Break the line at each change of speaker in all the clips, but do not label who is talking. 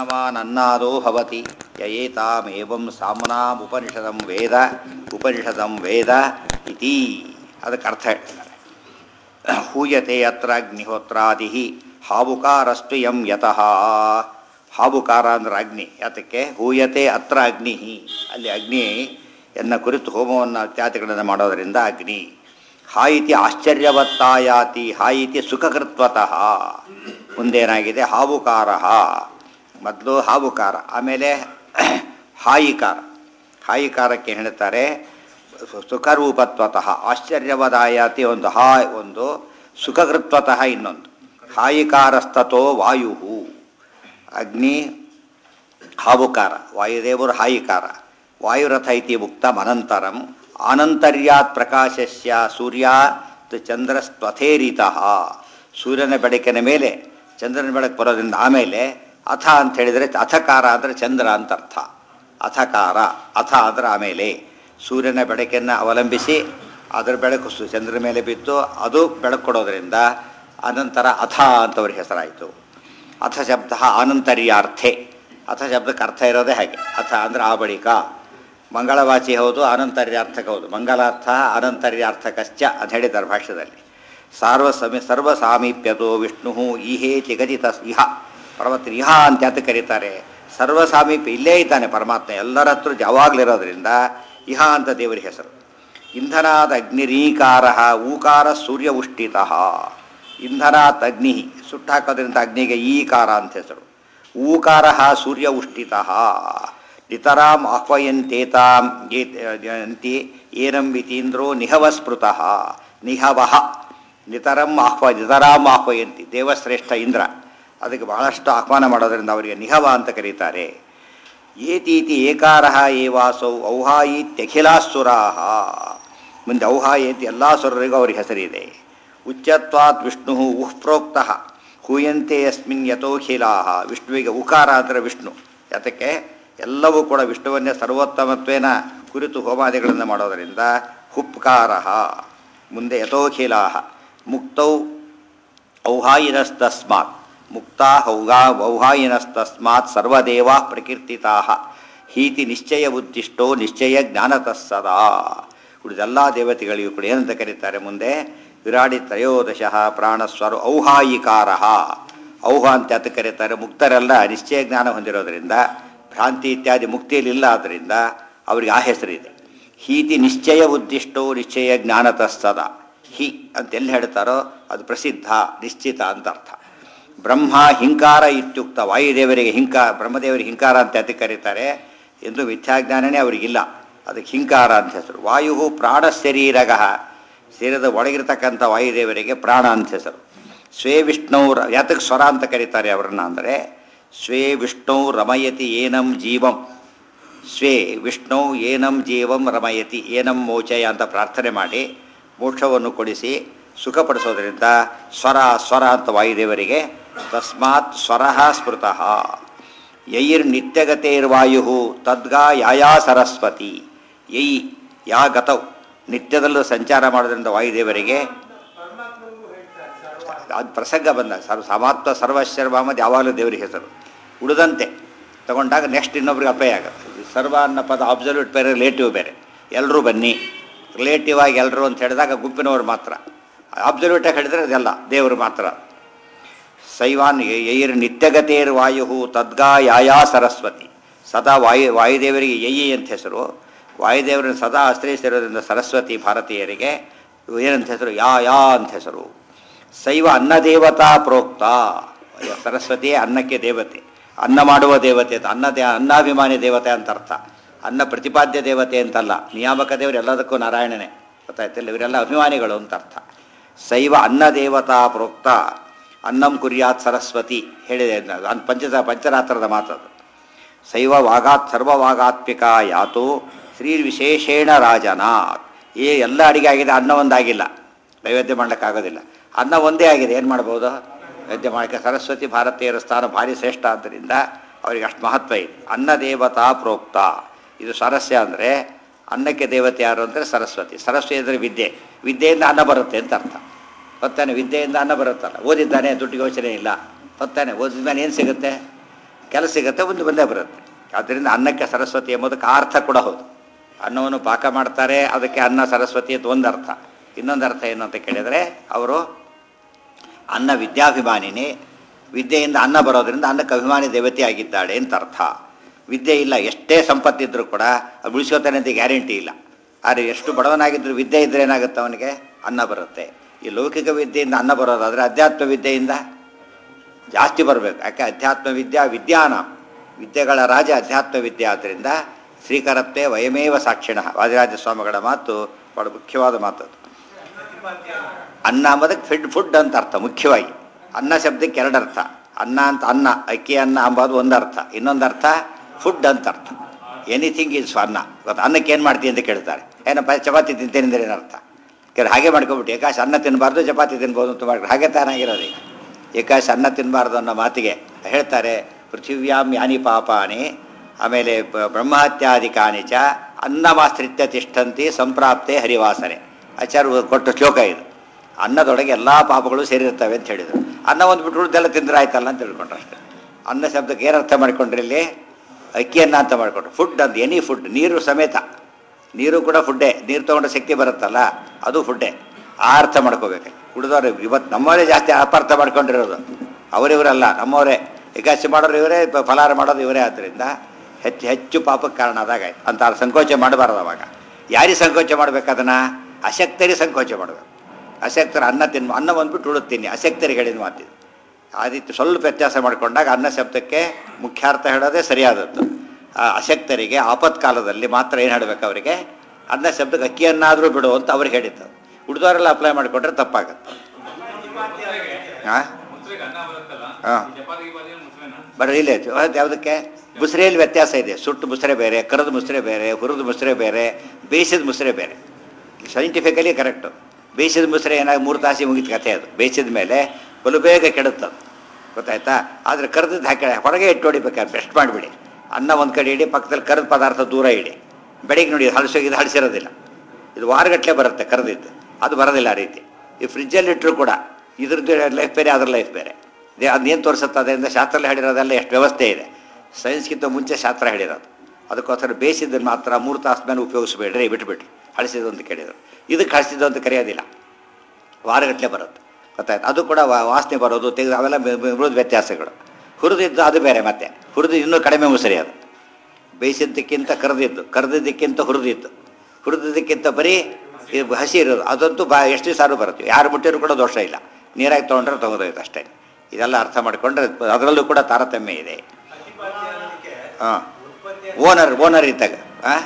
ಯಜ್ಞಮಾನನ್ನಾದೋ ಭವತಿ ಯಯೇತಾಮೇವಂ ಸಾಮ್ನಾಮುಪನಿಷದಂ ವೇದ ಉಪನಿಷದಂ ವೇದ ಇತಿ ಅದಕ್ಕೆ ಅರ್ಥ ಹೇಳ್ತಾರೆ ಹೂಯತೆ ಅತ್ರ ಅಗ್ನಿಹೋತ್ರಾದಿ ಹಾವುಕಾರಸ್ತು ಯಂ ಯತಃ ಹಾವುಕಾರ ಅಂದ್ರೆ ಅಗ್ನಿ ಯಾತಕ್ಕೆ ಹೂಯತೆ ಅತ್ರ ಅಗ್ನಿ ಅಲ್ಲಿ ಅಗ್ನಿ ಎನ್ನ ಕುರಿತು ಹೋಮವನ್ನು ಇತ್ಯಾದಿಗಳನ್ನು ಮಾಡೋದರಿಂದ ಅಗ್ನಿ ಹಾಯಿತಿ ಆಶ್ಚರ್ಯವತ್ತಾಯಾತಿ ಹಾಯಿತಿ ಸುಖಕೃತ್ವತಃ ಮುಂದೇನಾಗಿದೆ ಹಾವುಕಾರ ಮೊದಲು ಹಾವುಕಾರ ಆಮೇಲೆ ಹಾಯಿಕಾರ ಹಾಯಿಕಾರಕ್ಕೆ ಹೇಳ್ತಾರೆ ಸುಖರೂಪತ್ವತಃ ಆಶ್ಚರ್ಯವದಾಯಾತಿ ಒಂದು ಹಾ ಒಂದು ಸುಖಕೃತ್ವತಃ ಇನ್ನೊಂದು ಹಾಯಿಕಾರಸ್ತತೋ ವಾಯು ಅಗ್ನಿ ಹಾವುಕಾರ ವಾಯುದೇವರು ಹಾಯಿಕಾರ ವಾಯುರಥ ಇತಿ ಮುಕ್ತಂ ಅನಂತರಂ ಆನಂತರ್ಯಾತ್ ಪ್ರಕಾಶಸ್ಯ ಸೂರ್ಯಾತ್ ಚಂದ್ರಸ್ತ್ವಥೇರಿತಃ ಸೂರ್ಯನ ಬೆಳಕಿನ ಮೇಲೆ ಚಂದ್ರನ ಬೆಳಕು ಬರೋದ್ರಿಂದ ಆಮೇಲೆ ಅಥ ಅಂತ ಹೇಳಿದರೆ ಅಥಕಾರ ಅಂದರೆ ಚಂದ್ರ ಅಂತ ಅರ್ಥ ಅಥಕಾರ ಅಥ ಅಂದರೆ ಆಮೇಲೆ ಸೂರ್ಯನ ಬೆಳಕನ್ನು ಅವಲಂಬಿಸಿ ಅದರ ಬೆಳಕು ಸು ಚಂದ್ರನ ಮೇಲೆ ಬಿದ್ದು ಅದು ಬೆಳಕು ಕೊಡೋದ್ರಿಂದ ಅನಂತರ ಅಥ ಅಂತವ್ರಿಗೆ ಹೆಸರಾಯಿತು ಅಥ ಶಬ್ದ ಆನಂತರ್ಯಾರ್ಥೆ ಅಥ ಶಬ್ದಕ್ಕೆ ಅರ್ಥ ಇರೋದೇ ಹಾಗೆ ಅಥ ಅಂದರೆ ಆ ಬಳಿಕ ಮಂಗಳವಾಚಿ ಹೌದು ಅನಂತರ್ಯಾರ್ಥಕ ಹೌದು ಮಂಗಲಾರ್ಥ ಅನಂತರ್ಯಾರ್ಥಕಶ್ಚ ಅಂತ ಹೇಳಿದ್ದಾರೆ ಭಾಷ್ಯದಲ್ಲಿ ಸಾರ್ವ ಸಮಿ ಸರ್ವ ಸಾಮೀಪ್ಯತೋ ವಿಷ್ಣು ಈಹೇ ಚಿಗಜಿತ ಇಹ ಪರಮಾತ್ಮ ಇಹ ಅಂತ ಯಾತ ಕರೀತಾರೆ ಸರ್ವ ಸಾಮೀಪ್ಯ ಇಲ್ಲೇ ಇದ್ದಾನೆ ಪರಮಾತ್ಮ ಎಲ್ಲರ ಹತ್ರ ಯಾವಾಗಲಿರೋದ್ರಿಂದ ಇಹ ಅಂತ ದೇವರ ಹೆಸರು ಇಂಧನಾದ ಅಗ್ನಿರೀಕಾರ ಊಕಾರ ಸೂರ್ಯ ಉಷ್ಟಿತ ಇಂಧನಾತ್ ಅಗ್ನಿ ಸುಟ್ಟಾಕೋದ್ರಿಂದ ಅಗ್ನಿಗೆ ಈಕಾರ ಅಂತ ಹೆಸರು ಊಕಾರ ಸೂರ್ಯ ಉಷ್ಟಿತ ನಿತರಾಂ ಆಹ್ವಯಂತೇತಾಂ ಅಂತಿ ಏನಂ ವಿತೀಂದ್ರೋ ನಿಹವಸ್ಮೃತಃ ನಿಹವಃ ನಿತರಂ ಆಹ್ವ ನಿತರಾಂ ಆಹ್ವಯಂತಿ ದೇವಶ್ರೇಷ್ಠ ಇಂದ್ರ ಅದಕ್ಕೆ ಬಹಳಷ್ಟು ಆಹ್ವಾನ ಮಾಡೋದರಿಂದ ಅವರಿಗೆ ನಿಹವ ಅಂತ ಕರೀತಾರೆ ಏತೀತಿ ಏಕಾರ ಏವಾಸೌ ಔಹಾಯಿತ್ಯಖಿಲಾಸುರಾ ಮುಂದೆ ಔಹಾಯೇತಿ ಎಲ್ಲ ಸುರರಿಗೂ ಅವ್ರಿಗೆ ಹೆಸರಿದೆ ಉಚ್ಚತ್ವಾತ್ ವಿಷ್ಣು ಉಹ್ ಪ್ರೋಕ್ತಃ ಹೂಯಂತೆ ಯಸ್ಮಿನ್ ಯಥೋಖಿಲಾ ವಿಷ್ಣುವಿಗೆ ಉಕಾರ ಅಂದರೆ ವಿಷ್ಣು ಯಾತಕ್ಕೆ ಎಲ್ಲವೂ ಕೂಡ ವಿಷ್ಣುವನ್ನೇ ಸರ್ವೋತ್ತಮತ್ವೇನ ಕುರಿತು ಹೋಮಾದಿಗಳನ್ನು ಮಾಡೋದರಿಂದ ಹುಪ್ಕಾರ ಮುಂದೆ ಯಥೋಖಿಲಾ ಮುಕ್ತೌ ಔಹಾಯಿನಸ್ತಸ್ಮಾತ್ ಮುಕ್ತಾ ಹೌಗಾ ಔಹಾಯಿನಸ್ತಸ್ಮಾತ್ ಸರ್ವದೇವಾ ಪ್ರಕೀರ್ತಿತಾ ಹೀತಿ ನಿಶ್ಚಯ ಉದ್ದಿಷ್ಟೋ ನಿಶ್ಚಯ ಜ್ಞಾನತಃ ಸದಾ ಉಳಿದೆಲ್ಲ ದೇವತೆಗಳಿಗೂ ಕೂಡ ಏನಂತ ಕರೀತಾರೆ ಮುಂದೆ ವಿರಾಡಿ ತ್ರಯೋದಶ ಪ್ರಾಣಸ್ವರ ಔಹಾಯಿಕಾರ ಔಹ ಅಂತ ಯಾತ ಕರೀತಾರೆ ಮುಕ್ತರೆಲ್ಲ ನಿಶ್ಚಯ ಜ್ಞಾನ ಹೊಂದಿರೋದ್ರಿಂದ ಭ್ರಾಂತಿ ಇತ್ಯಾದಿ ಮುಕ್ತಿಯಲ್ಲಿಲ್ಲ ಆದ್ದರಿಂದ ಅವರಿಗೆ ಆ ಹೆಸರಿದೆ ಹೀತಿ ನಿಶ್ಚಯ ಉದ್ದಿಷ್ಟೋ ನಿಶ್ಚಯ ಜ್ಞಾನತಃ ಸದಾ ಹಿ ಅಂತ ಎಲ್ಲಿ ಹೇಳ್ತಾರೋ ಅದು ಪ್ರಸಿದ್ಧ ನಿಶ್ಚಿತ ಅಂತ ಅರ್ಥ ಬ್ರಹ್ಮ ಹಿಂಕಾರ ಇತ್ಯುಕ್ತ ವಾಯುದೇವರಿಗೆ ಹಿಂಕ ಬ್ರಹ್ಮದೇವರಿಗೆ ಹಿಂಕಾರ ಅಂತ ಯಾತಿ ಕರೀತಾರೆ ಎಂದು ಮಿಥ್ಯಾಜ್ಞಾನನೇ ಅವರಿಗಿಲ್ಲ ಅದಕ್ಕೆ ಹಿಂಕಾರ ಅಂತ ಹೆಸರು ವಾಯು ಪ್ರಾಣ ಶರೀರಗ ಶರೀರದ ಒಳಗಿರ್ತಕ್ಕಂಥ ವಾಯುದೇವರಿಗೆ ಪ್ರಾಣ ಅಂತ ಹೆಸರು ಸ್ವೇ ವಿಷ್ಣುರ ಯಾತಕ್ಕೆ ಸ್ವರ ಅಂತ ಕರೀತಾರೆ ಅವರನ್ನ ಅಂದರೆ ಸ್ವೇ ವಿಷ್ಣು ರಮಯತಿ ಏನಂ ಜೀವಂ ಸ್ವೇ ವಿಷ್ಣು ಏನಂ ಜೀವಂ ರಮಯತಿ ಏನಂ ಮೋಚಯ ಅಂತ ಪ್ರಾರ್ಥನೆ ಮಾಡಿ ಮೋಕ್ಷವನ್ನು ಕೊಡಿಸಿ ಸುಖಪಡಿಸೋದ್ರಿಂದ ಸ್ವರ ಸ್ವರ ಅಂತ ವಾಯುದೇವರಿಗೆ ತಸ್ಮಾತ್ ಸ್ವರಃ ಸ್ಮೃತಃ ಯೈರ್ ನಿತ್ಯಗತೇರ್ವಾಯು ತದ್ಗಾ ಯಾಯಾ ಸರಸ್ವತಿ ಯೈ ಯಾ ಗತೌ ನಿತ್ಯದಲ್ಲೂ ಸಂಚಾರ ಮಾಡೋದ್ರಿಂದ ವಾಯುದೇವರಿಗೆ ಅದು ಪ್ರಸಂಗ ಬಂದಾಗ ಸರ್ವ ಸಮಾತ್ಮ ಸರ್ವಶರ್ವಾಮದ್ ಯಾವಾಗಲೂ ದೇವರಿಗೆ ಹೆಸರು ಉಳಿದಂತೆ ತಗೊಂಡಾಗ ನೆಕ್ಸ್ಟ್ ಇನ್ನೊಬ್ರಿಗೆ ಅಪ್ಲೈ ಆಗುತ್ತೆ ಸರ್ವ ಅನ್ನೋ ಪದ ಅಬ್ಸಲ್ಯೂಟ್ ಬೇರೆ ರಿಲೇಟಿವ್ ಬೇರೆ ಎಲ್ಲರೂ ಬನ್ನಿ ರಿಲೇಟಿವ್ ಆಗಿ ಎಲ್ಲರೂ ಅಂತ ಹೇಳಿದಾಗ ಗುಂಪಿನವರು ಮಾತ್ರ ಅಬ್ಸಲ್ಯೂಟಾಗಿ ಹೇಳಿದ್ರೆ ಅದೆಲ್ಲ ದೇವರು ಮಾತ್ರ ಶೈವಾನ್ ಯೈರ್ ನಿತ್ಯಗತೇರ್ ವಾಯು ತದ್ಗಾ ಯಾಯಾ ಸರಸ್ವತಿ ಸದಾ ವಾಯು ವಾಯುದೇವರಿಗೆ ಯಯಿ ಅಂತ ಹೆಸರು ವಾಯುದೇವರನ್ನು ಸದಾ ಆಶ್ರಯಿಸಿರೋದ್ರಿಂದ ಸರಸ್ವತಿ ಭಾರತೀಯರಿಗೆ ಏನಂತ ಹೆಸರು ಯಾ ಯಾ ಅಂತ ಹೆಸರು ಶೈವ ಅನ್ನದೇವತಾ ಪ್ರೋಕ್ತ ಸರಸ್ವತಿಯೇ ಅನ್ನಕ್ಕೆ ದೇವತೆ ಅನ್ನ ಮಾಡುವ ದೇವತೆ ಅಂತ ಅನ್ನ ದೇ ಅನ್ನಾಭಿಮಾನಿ ದೇವತೆ ಅಂತ ಅರ್ಥ ಅನ್ನ ಪ್ರತಿಪಾದ್ಯ ದೇವತೆ ಅಂತಲ್ಲ ನಿಯಾಮಕ ದೇವರು ಎಲ್ಲದಕ್ಕೂ ನಾರಾಯಣನೇ ಗೊತ್ತಾಯ್ತಿಲ್ಲ ಇವರೆಲ್ಲ ಅಭಿಮಾನಿಗಳು ಅಂತ ಅರ್ಥ ಶೈವ ಅನ್ನದೇವತಾ ಪ್ರೋಕ್ತ ಅನ್ನಂ ಕುರ್ಯಾತ್ ಸರಸ್ವತಿ ಹೇಳಿದೆ ಅನ್ ಪಂಚದ ಪಂಚರಾತ್ರದ ಮಾತದು ಶೈವ ವಾಗಾತ್ ಸರ್ವವಾಗಾತ್ಮಿಕ ಯಾತು ಶ್ರೀ ವಿಶೇಷೇಣ ರಾಜನಾಥ್ ಏ ಎಲ್ಲ ಅಡಿಗೆ ಆಗಿದೆ ಅನ್ನ ಒಂದಾಗಿಲ್ಲ ನೈವೇದ್ಯ ಮಾಡ್ಲಿಕ್ಕಾಗೋದಿಲ್ಲ ಅನ್ನ ಒಂದೇ ಆಗಿದೆ ಏನು ಮಾಡ್ಬೋದು ನೈವೇದ್ಯ ಮಾಡಕ್ಕೆ ಸರಸ್ವತಿ ಭಾರತೀಯರ ಸ್ಥಾನ ಭಾರಿ ಶ್ರೇಷ್ಠ ಆದ್ದರಿಂದ ಅವರಿಗೆ ಅಷ್ಟು ಮಹತ್ವ ಇದೆ ಅನ್ನ ದೇವತಾ ಪ್ರೋಕ್ತ ಇದು ಸರಸ್ಯ ಅಂದರೆ ಅನ್ನಕ್ಕೆ ದೇವತೆ ಯಾರು ಅಂದರೆ ಸರಸ್ವತಿ ಸರಸ್ವತಿ ಅಂದರೆ ವಿದ್ಯೆ ವಿದ್ಯೆಯಿಂದ ಅನ್ನ ಬರುತ್ತೆ ಅಂತ ಅರ್ಥ ಹೊತ್ತಾನೆ ವಿದ್ಯೆಯಿಂದ ಅನ್ನ ಬರುತ್ತಲ್ಲ ಓದಿದ್ದಾನೆ ದುಡ್ಡಿಗೆ ಯೋಚನೆ ಇಲ್ಲ ಹೊತ್ತಾನೆ ಓದಿದ ಮೇಲೆ ಏನು ಸಿಗುತ್ತೆ ಕೆಲಸ ಸಿಗುತ್ತೆ ಒಂದು ಬಂದೇ ಬರುತ್ತೆ ಆದ್ದರಿಂದ ಅನ್ನಕ್ಕೆ ಸರಸ್ವತಿ ಎಂಬುದಕ್ಕೆ ಆ ಅರ್ಥ ಕೂಡ ಹೌದು ಅನ್ನವನ್ನು ಪಾಕ ಮಾಡ್ತಾರೆ ಅದಕ್ಕೆ ಅನ್ನ ಸರಸ್ವತಿ ಅಂತ ಒಂದು ಅರ್ಥ ಇನ್ನೊಂದು ಅರ್ಥ ಏನು ಅಂತ ಕೇಳಿದರೆ ಅವರು ಅನ್ನ ವಿದ್ಯಾಭಿಮಾನಿನಿ ವಿದ್ಯೆಯಿಂದ ಅನ್ನ ಬರೋದ್ರಿಂದ ಅನ್ನಕ್ಕೆ ಅಭಿಮಾನಿ ದೇವತೆ ಆಗಿದ್ದಾಳೆ ಅಂತ ಅರ್ಥ ವಿದ್ಯೆ ಇಲ್ಲ ಎಷ್ಟೇ ಸಂಪತ್ತಿದ್ರೂ ಕೂಡ ಅದು ಉಳಿಸ್ಕೋತಾನೆ ಅಂತ ಗ್ಯಾರಂಟಿ ಇಲ್ಲ ಆದರೆ ಎಷ್ಟು ಬಡವನಾಗಿದ್ದರೂ ವಿದ್ಯೆ ಇದ್ದರೆ ಏನಾಗುತ್ತೆ ಅವನಿಗೆ ಅನ್ನ ಬರುತ್ತೆ ಈ ಲೌಕಿಕ ವಿದ್ಯೆಯಿಂದ ಅನ್ನ ಬರೋದಾದರೆ ಅಧ್ಯಾತ್ಮ ವಿದ್ಯೆಯಿಂದ ಜಾಸ್ತಿ ಬರಬೇಕು ಯಾಕೆ ಅಧ್ಯಾತ್ಮ ವಿದ್ಯಾ ವಿದ್ಯಾನ ವಿದ್ಯೆಗಳ ರಾಜ ಅಧ್ಯಾತ್ಮ ವಿದ್ಯೆ ಆದ್ದರಿಂದ ಶ್ರೀಕರತ್ವೇ ವಯಮೇವ ಸಾಕ್ಷಿಣ ವಾದಿರಾಜ ಸ್ವಾಮಿಗಳ ಮಾತು ಬಹಳ ಮುಖ್ಯವಾದ ಮಾತು ಅದು. ಅನ್ನ ಅಂಬೋದಕ್ಕೆ ಫಿಡ್ ಫುಡ್ ಅಂತ ಅರ್ಥ ಮುಖ್ಯವಾಗಿ ಅನ್ನ ಶಬ್ದಕ್ಕೆ ಎರಡು ಅರ್ಥ ಅನ್ನ ಅಂತ ಅನ್ನ ಅಕ್ಕಿ ಅನ್ನ ಅಂಬೋದು ಒಂದು ಅರ್ಥ ಇನ್ನೊಂದು ಅರ್ಥ ಫುಡ್ ಅಂತ ಅರ್ಥ ಎನಿಥಿಂಗ್ ಈಸ್ ಅನ್ನ ಗೊತ್ತಾ ಅನ್ನಕ್ಕೆ ಏನು ಮಾಡ್ತೀವಿ ಅಂತ ಕೇಳ್ತಾರೆ ಏನಪ್ಪ ಚಪಾತಿ ತಿಂತೇನೆ ಅಂದ್ರೆ ಏನರ್ಥ ಕೆಲವು ಹಾಗೆ ಮಾಡ್ಕೊಬಿಟ್ಟು ಏಕಾಶ ಅನ್ನ ತಿನ್ನಬಾರ್ದು ಚಪಾತಿ ತಿನ್ಬೋದು ಅಂತ ಮಾಡಿ ಹಾಗೆ ತಾನಾಗಿರೋದು ಈಗ ಏಕಾಶ ಅನ್ನ ತಿನ್ನಬಾರ್ದು ಅನ್ನೋ ಮಾತಿಗೆ ಹೇಳ್ತಾರೆ ಪೃಥಿವ್ಯಾಂ ಯಾನಿ ಪಾಪಾನಿ ಆಮೇಲೆ ಬ- ಬ್ರಹ್ಮಹತ್ಯಾದಿಕಾನಿ ಚ ಅನ್ನಮಾಶ್ರಿತ್ಯ ತಿಷ್ಠಂತಿ ಸಂಪ್ರಾಪ್ತೆ ಹರಿವಾಸನೆ ಆಚಾರ್ಯ ಕೊಟ್ಟ ಶ್ಲೋಕ ಇದು ಅನ್ನದೊಳಗೆ ಎಲ್ಲ ಪಾಪಗಳು ಸೇರಿರ್ತವೆ ಅಂತ ಹೇಳಿದರು ಅನ್ನ ಒಂದು ಬಿಟ್ಟು ಉಳಿದೆಲ್ಲ ತಿಂದ್ರೆ ಆಯ್ತಲ್ಲ ಅಂತ ತಿಳ್ಕೊಂಡ್ರು ಅಷ್ಟೇ ಅನ್ನ ಶಬ್ದಕ್ಕೆ ಏನು ಅರ್ಥ ಮಾಡ್ಕೊಂಡ್ರಿ ಇಲ್ಲಿ ಅಕ್ಕಿಯನ್ನ ಅಂತ ಮಾಡ್ಕೊಂಡ್ರು ಫುಡ್ ಅಂತ ಎನಿ ಫುಡ್ ನೀರು ಸಮೇತ ನೀರು ಕೂಡ ಫುಡ್ಡೇ ನೀರು ತೊಗೊಂಡ್ರೆ ಶಕ್ತಿ ಬರುತ್ತಲ್ಲ ಅದು ಫುಡ್ಡೇ ಆ ಅರ್ಥ ಮಾಡ್ಕೋಬೇಕು ಉಳಿದವ್ರು ಇವತ್ತು ನಮ್ಮವರೇ ಜಾಸ್ತಿ ಅಪಾರ್ಥ ಮಾಡ್ಕೊಂಡಿರೋದು ಅವರಿವರಲ್ಲ ನಮ್ಮವರೇ ಏಕಾಶಿ ಮಾಡೋರು ಇವರೇ ಪ- ಫಲಾಹಾರ ಮಾಡೋದು ಇವರೇ ಆದ್ದರಿಂದ ಹೆಚ್ಚು ಹೆಚ್ಚು ಪಾಪಕ್ಕೆ ಕಾರಣ ಆದಾಗ ಆಯ್ತು. ಅಂತ ಸಂಕೋಚ ಮಾಡಬಾರ್ದು ಅವಾಗ ಯಾರಿಗೆ ಸಂಕೋಚ ಮಾಡ್ಬೇಕು ಅದನ್ನು ಅಶಕ್ತರಿಗೆ ಸಂಕೋಚ ಮಾಡಬೇಕು ಅಶಕ್ತರ ಅನ್ನ ತಿನ್ನು ಅನ್ನ ಬಂದ್ಬಿಟ್ಟು ಉಳುತ್ತೀನಿ ಅಶಕ್ತರಿಗೆ ಹೇಳಿದ ಮಾತಿದ್ದು ಆ ರೀತಿ ಸ್ವಲ್ಪ ವ್ಯತ್ಯಾಸ ಮಾಡಿಕೊಂಡಾಗ ಅನ್ನ ಶಬ್ದಕ್ಕೆ ಮುಖ್ಯಾರ್ಥ ಹೇಳೋದೇ ಸರಿಯಾದದ್ದು ಆ ಅಶಕ್ತರಿಗೆ ಆಪತ್ಕಾಲದಲ್ಲಿ ಮಾತ್ರ ಏನು ಹೇಳಬೇಕು ಅವರಿಗೆ ಅನ್ನ ಶಬ್ದಕ್ಕೆ ಅಕ್ಕಿಯನ್ನಾದರೂ ಬಿಡು ಅಂತ ಅವ್ರಿಗೆ ಹೇಳಿದ್ದು ಉಳಿದವರೆಲ್ಲ ಅಪ್ಲೈ ಮಾಡಿಕೊಂಡ್ರೆ ತಪ್ಪಾಗುತ್ತೆ ಹಾಂ
ಮುಸ್ಲಿಗೆ ಅನ್ನ ಬರುತ್ತಲ್ಲ
ಹಾಂ
ಈ ಚಪಾತಿ ಗಿಪಾತಿ ಮುಸ್ಲಿನ
ಬರೀ ಇಲ್ಲೇ ಅದು ಯಾವುದಕ್ಕೆ ಮುಸ್ರೆಯಲ್ಲಿ ವ್ಯತ್ಯಾಸ ಇದೆ ಸುಟ್ಟು ಮುಸ್ರೆ ಬೇರೆ ಕರದ ಮುಸ್ರೆ ಬೇರೆ ಹುರಿದ ಮುಸ್ರೆ ಬೇರೆ ಬೇಯಿಸಿದ ಮುಸ್ರೆ ಬೇರೆ ಸೈಂಟಿಫಿಕಲಿ ಕರೆಕ್ಟು ಬೇಯಿಸಿದ ಮುಸ್ರೆ ಏನಾಗಿ ಮೂರು ತಾಸಿ ಮುಗಿದ ಕಥೆ ಅದು ಬೇಯಿಸಿದ ಮೇಲೆ ಬಲು ಬೇಗ ಕೆಡುತ್ತದು ಗೊತ್ತಾಯ್ತಾ ಆದರೆ ಕರೆದಿದ್ದು ಹಾಕಿ ಹೊರಗೆ ಇಟ್ಟು ಹೊಡಿಬೇಕಾದ್ರೆ ಬೆಸ್ಟ್ ಮಾಡಿಬಿಡಿ ಅನ್ನ ಒಂದು ಕಡೆ ಇಡಿ ಪಕ್ಕದಲ್ಲಿ ಕರೆದ ಪದಾರ್ಥ ದೂರ ಇಡಿ ಬೆಳಿಗ್ಗೆ ನೋಡಿ ಹಳಸೋಗಿದ್ದು ಹಳಿಸಿರೋದಿಲ್ಲ ಇದು ವಾರಗಟ್ಟಲೆ ಬರುತ್ತೆ ಕರೆದಿದ್ದು ಅದು ಬರೋದಿಲ್ಲ ಆ ರೀತಿ ಈ ಫ್ರಿಜ್ಜಲ್ಲಿ ಇಟ್ಟರು ಕೂಡ ಇದ್ರದ್ದು ಲೈಫ್ ಬೇರೆ ಅದ್ರ ಲೈಫ್ ಬೇರೆ ಅದನ್ನೇನು ತೋರಿಸುತ್ತೆ ಅದರಿಂದ ಶಾಸ್ತ್ರದಲ್ಲಿ ಹೇಳಿರೋದೆಲ್ಲ ಎಷ್ಟು ವ್ಯವಸ್ಥೆ ಇದೆ ಸೈನ್ಸ್ಗಿಂತ ಮುಂಚೆ ಶಾಸ್ತ್ರ ಹೇಳಿರೋದು ಅದಕ್ಕೋಸ್ಕರ ಬೇಯಿಸಿದ್ದನ್ನು ಮಾತ್ರ ಮೂರು ತಾಸು ಮೇಲೆ ಉಪಯೋಗಿಸ್ಬೇಡ್ರಿ ಬಿಟ್ಬಿಟ್ರಿ ಹಳಿಸಿದ್ದು ಅಂತ ಕೇಳಿದರು ಇದಕ್ಕೆ ಹಳಿಸಿದ್ದು ಅಂತ ಕರೆಯೋದಿಲ್ಲ ವಾರಗಟ್ಟಲೆ ಬರುತ್ತೆ ಗೊತ್ತಾಯ್ತು ಅದು ಕೂಡ ವಾ- ವಾಸನೆ ಬರೋದು ತೆಗೆದು ಅವೆಲ್ಲ ಮೃದು ವ್ಯತ್ಯಾಸಗಳು ಹುರಿದಿದ್ದು ಅದು ಬೇರೆ ಮತ್ತೆ ಹುರಿದು ಇನ್ನೂ ಕಡಿಮೆ ಮುಸರಿ ಅದು ಬೇಯಿಸಿದ್ದಕ್ಕಿಂತ ಕರೆದಿದ್ದು ಕರೆದಿದ್ದಕ್ಕಿಂತ ಹುರಿದಿದ್ದು ಹುರಿದಿದ್ದಕ್ಕಿಂತ ಬರೀ ಇದು ಹಸಿ ಇರೋದು ಅದಂತೂ ಬಾ ಎಷ್ಟು ದಿವಸ ಬರುತ್ತೆ ಯಾರು ಮುಟ್ಟಿದ್ರು ಕೂಡ ದೋಷ ಇಲ್ಲ ನೀರಾಗಿ ತೊಗೊಂಡ್ರೆ ತೊಗೊಂಡೋಯ್ತು ಅಷ್ಟೇ ಇದೆಲ್ಲ ಅರ್ಥ ಮಾಡಿಕೊಂಡ್ರೆ ಅದರಲ್ಲೂ ಕೂಡ ತಾರತಮ್ಯ ಇದೆ ಹಾಂ ಓನರ್ ಓನರ್ ಇದ್ದಾಗ ಹಾಂ